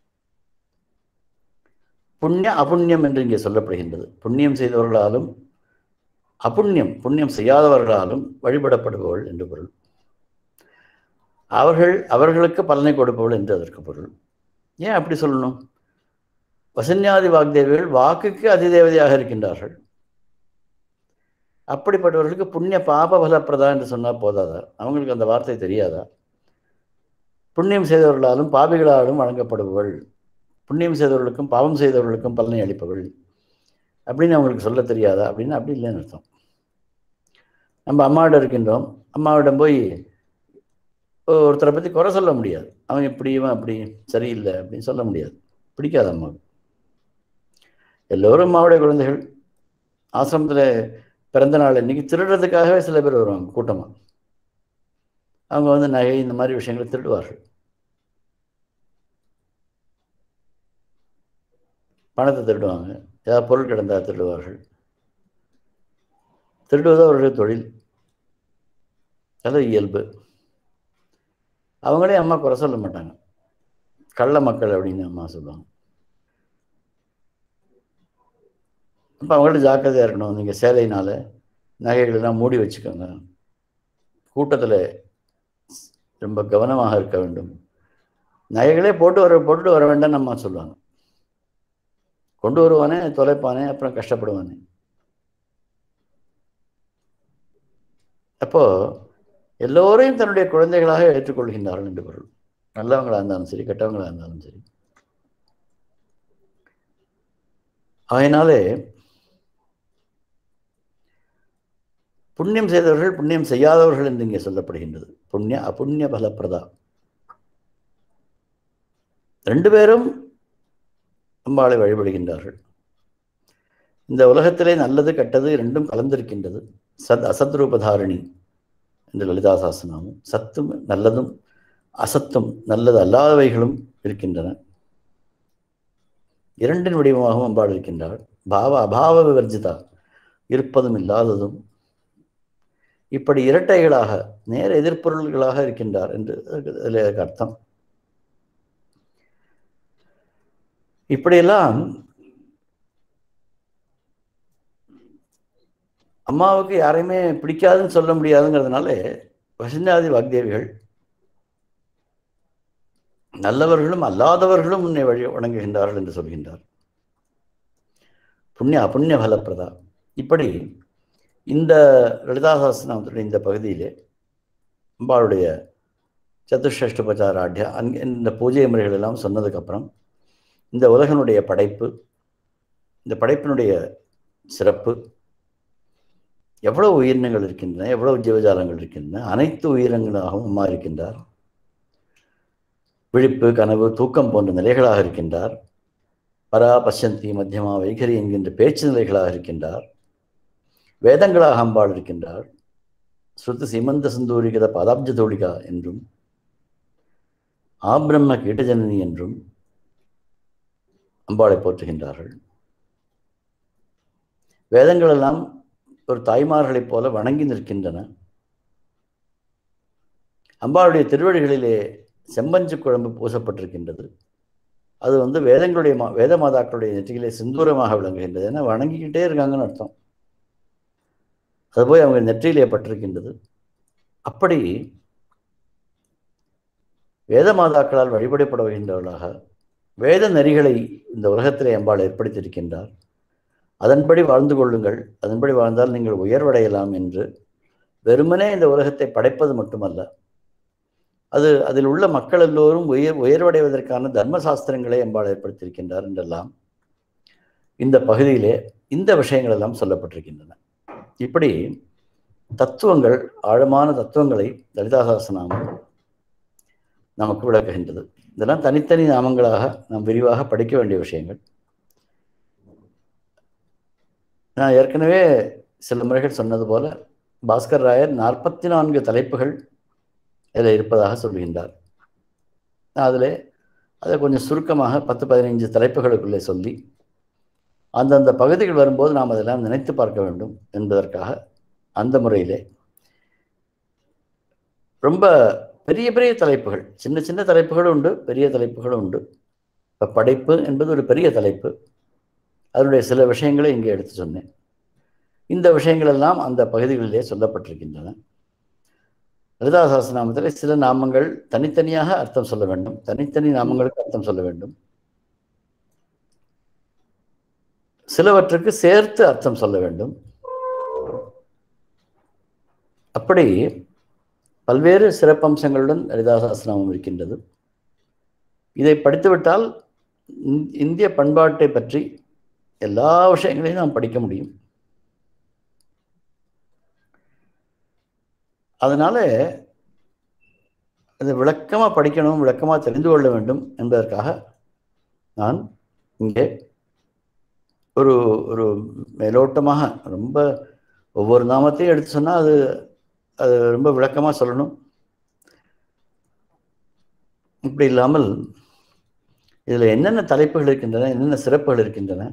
புண்ணிய அபுண்ணியம் என்று இங்கே சொல்லப்படுகின்றது புண்ணியம் செய்தவர்களாலும் அபுண்ணியம் புண்ணியம் செய்யாதவர்களாலும் வழிபடப்படுபவள் என்று பொருள் அவர்கள் அவர்களுக்கு பலனை கொடுப்பவள் என்று அதற்கு பொருள் ஏன் அப்படி சொல்லணும் வசன்யாதி வாக்தேவிகள் வாக்குக்கு அதிதேவதையாக இருக்கின்றார்கள் அப்படிப்பட்டவர்களுக்கு புண்ணிய பாப பலப்பிரதா என்று சொன்னால் போதாதா அவங்களுக்கு அந்த வார்த்தை தெரியாதா புண்ணியம் செய்தவர்களாலும் பாபிகளாலும் வழங்கப்படுபவள் புண்ணியம் செய்தவர்களுக்கும் பாவம் செய்தவர்களுக்கும் பலனை அளிப்பவள் அப்படின்னு அவங்களுக்கு சொல்ல தெரியாதா அப்படின்னு அப்படி இல்லைன்னு அர்த்தம் நம்ம அம்மாவிடம் இருக்கின்றோம் அம்மாவிடம் போய் ஒருத்தரை பற்றி குறை சொல்ல முடியாது அவன் இப்படி இவன் அப்படி சரியில்லை அப்படின்னு சொல்ல முடியாது பிடிக்காது அம்மாவுக்கு எல்லோரும் அம்மாவுடைய குழந்தைகள் ஆசிரமத்தில் பிறந்த நாள் இன்னைக்கு திருடுறதுக்காகவே சில பேர் வருவாங்க கூட்டமாக அவங்க வந்து நகை இந்த மாதிரி விஷயங்களை திருடுவார்கள் பணத்தை திருடுவாங்க ஏதாவது பொருள் கிடந்தால் திருடுவார்கள் திருடுவது அவருடைய தொழில் அது இயல்பு அவங்களே அம்மா குறை சொல்ல மாட்டாங்க கள்ள மக்கள் அப்படின்னு அம்மா சொல்லுவாங்க அப்போ அவங்கள்ட்ட ஜாக்கிரதையாக இருக்கணும் நீங்கள் சேலையினால் நகைகளெல்லாம் மூடி வச்சுக்கோங்க கூட்டத்தில் ரொம்ப கவனமாக இருக்க வேண்டும் நகைகளே போட்டு வர போட்டுட்டு வர வேண்டாம்னு அம்மா சொல்லுவாங்க கொண்டு வருவானே தொலைப்பானே அப்புறம் கஷ்டப்படுவானே அப்போ எல்லோரையும் தன்னுடைய குழந்தைகளாக ஏற்றுக்கொள்கின்றார்கள் என்று பொருள் நல்லவங்களாக இருந்தாலும் சரி கெட்டவங்களாக இருந்தாலும் சரி அதனாலே புண்ணியம் செய்தவர்கள் புண்ணியம் செய்யாதவர்கள் என்று இங்கே சொல்லப்படுகின்றது புண்ணிய அபுண்ணிய பலப்பிரதா ரெண்டு பேரும் அம்பாளை வழிபடுகின்றார்கள் இந்த உலகத்திலே நல்லது கெட்டது ரெண்டும் கலந்திருக்கின்றது சத் அசத்ரூபதாரிணி என்று லலிதா சாசனமும் சத்தும் நல்லதும் அசத்தும் நல்லது அல்லாதவைகளும் இருக்கின்றன இரண்டின் வடிவமாகவும் அம்பாள் இருக்கின்றாள் பாவ அபாவ விவர்ஜிதா இருப்பதும் இல்லாததும் இப்படி இரட்டைகளாக நேர எதிர்ப்பொருள்களாக இருக்கின்றார் என்று அதில் அர்த்தம் இப்படியெல்லாம் அம்மாவுக்கு யாரையுமே பிடிக்காதுன்னு சொல்ல முடியாதுங்கிறதுனால வசந்தாதி வாக்தேவிகள் நல்லவர்களும் அல்லாதவர்களும் உன்னை வழி வணங்குகின்றார்கள் என்று சொல்கின்றார் புண்ணிய அபுண்ணிய பலப்பிரதா இப்படி இந்த லலிதாசாஸ்திரநாமத்துடைய இந்த பகுதியிலே அம்பாளுடைய சதுஷ்டபச்சாராட்யா அங்கே இந்த பூஜை முறைகள் எல்லாம் சொன்னதுக்கப்புறம் இந்த உலகனுடைய படைப்பு இந்த படைப்பினுடைய சிறப்பு எவ்வளவு உயிரினங்கள் இருக்கின்றன எவ்வளவு ஜீவஜாலங்கள் இருக்கின்றன அனைத்து உயிரினங்களாகவும் அம்மா இருக்கின்றார் விழிப்பு கனவு தூக்கம் போன்ற நிலைகளாக இருக்கின்றார் பரா பசந்தி மத்தியமா வைகரி என்கின்ற பேச்சு நிலைகளாக இருக்கின்றார் வேதங்களாக அம்பாள் இருக்கின்றார் ஸ்ருதி சீமந்த சிந்தூரிகத பதாப்ஜ தோழிகா என்றும் ஆபிரம்ம கீட்டஜனனி என்றும் அம்பாளை போற்றுகின்றார்கள் வேதங்கள் எல்லாம் ஒரு தாய்மார்களைப் போல வணங்கி நிற்கின்றன அம்பாளுடைய திருவடிகளிலே செம்பஞ்சு குழம்பு பூசப்பட்டிருக்கின்றது அது வந்து வேதங்களுடைய மா வேத மாதாக்களுடைய நெற்றியிலே சிந்தூரமாக விளங்குகின்றது ஏன்னா வணங்கிக்கிட்டே இருக்காங்கன்னு அர்த்தம் அது போய் அவங்க நெற்றியிலே பட்டிருக்கின்றது அப்படி வேத மாதாக்களால் வழிபடப்படுகின்றவர்களாக வேத நெறிகளை இந்த உலகத்திலே அம்பாள் ஏற்படுத்தியிருக்கின்றார் அதன்படி வாழ்ந்து கொள்ளுங்கள் அதன்படி வாழ்ந்தால் நீங்கள் உயர்வடையலாம் என்று வெறுமனே இந்த உலகத்தை படைப்பது மட்டுமல்ல அது அதில் உள்ள மக்கள் எல்லோரும் உயர் உயர்வடைவதற்கான தர்ம சாஸ்திரங்களை அம்பாள் ஏற்படுத்தியிருக்கின்றார் என்றெல்லாம் இந்த பகுதியிலே இந்த விஷயங்கள் எல்லாம் சொல்லப்பட்டிருக்கின்றன இப்படி தத்துவங்கள் ஆழமான தத்துவங்களை லலிதாசாசனாமம் நமக்கு விளக்குகின்றது இதெல்லாம் தனித்தனி நாமங்களாக நாம் விரிவாக படிக்க வேண்டிய விஷயங்கள் நான் ஏற்கனவே சில முறைகள் சொன்னது போல பாஸ்கர் ராயர் நாற்பத்தி நான்கு தலைப்புகள் இதில் இருப்பதாக சொல்கின்றார் நான் அதில் அதை கொஞ்சம் சுருக்கமாக பத்து பதினைஞ்சு தலைப்புகளுக்குள்ளே சொல்லி அந்தந்த பகுதிகள் வரும்போது நாம் அதெல்லாம் நினைத்து பார்க்க வேண்டும் என்பதற்காக அந்த முறையிலே ரொம்ப பெரிய பெரிய தலைப்புகள் சின்ன சின்ன தலைப்புகளும் உண்டு பெரிய தலைப்புகளும் உண்டு இப்போ படைப்பு என்பது ஒரு பெரிய தலைப்பு அதனுடைய சில விஷயங்களை இங்கே எடுத்து சொன்னேன் இந்த விஷயங்கள் எல்லாம் அந்த பகுதிகளிலே சொல்லப்பட்டிருக்கின்றன லலிதா சாஸ்திரநாமத்தில் சில நாமங்கள் தனித்தனியாக அர்த்தம் சொல்ல வேண்டும் தனித்தனி நாமங்களுக்கு அர்த்தம் சொல்ல வேண்டும் சிலவற்றுக்கு சேர்த்து அர்த்தம் சொல்ல வேண்டும் அப்படி பல்வேறு சிறப்பம்சங்களுடன் லலிதா சாஸ்திரநாமம் இருக்கின்றது இதை படித்துவிட்டால் இந்திய பண்பாட்டை பற்றி எல்லா விஷயங்களையும் நாம் படிக்க முடியும் அதனால அது விளக்கமாக படிக்கணும் விளக்கமாக தெரிந்து கொள்ள வேண்டும் என்பதற்காக நான் இங்கே ஒரு ஒரு மேலோட்டமாக ரொம்ப ஒவ்வொரு நாமத்தையும் எடுத்து சொன்னால் அது அது ரொம்ப விளக்கமாக சொல்லணும் இப்படி இல்லாமல் இதில் என்னென்ன தலைப்புகள் இருக்கின்றன என்னென்ன சிறப்புகள் இருக்கின்றன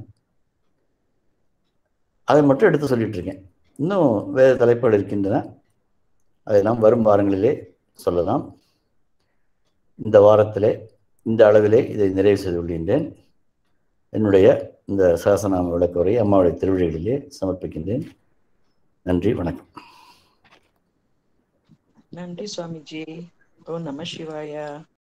அதை மட்டும் எடுத்து சொல்லிட்டு இருக்கேன் இன்னும் வேறு தலைப்புகள் இருக்கின்றன அதெல்லாம் வரும் வாரங்களிலே சொல்லலாம் இந்த வாரத்திலே இந்த அளவிலே இதை நிறைவு செய்து கொள்கின்றேன் என்னுடைய இந்த சாசனாம விளக்குரை அம்மாவுடைய திருவிழிகளிலே சமர்ப்பிக்கின்றேன் நன்றி வணக்கம் நன்றி சுவாமிஜி ஓ நம சிவாயா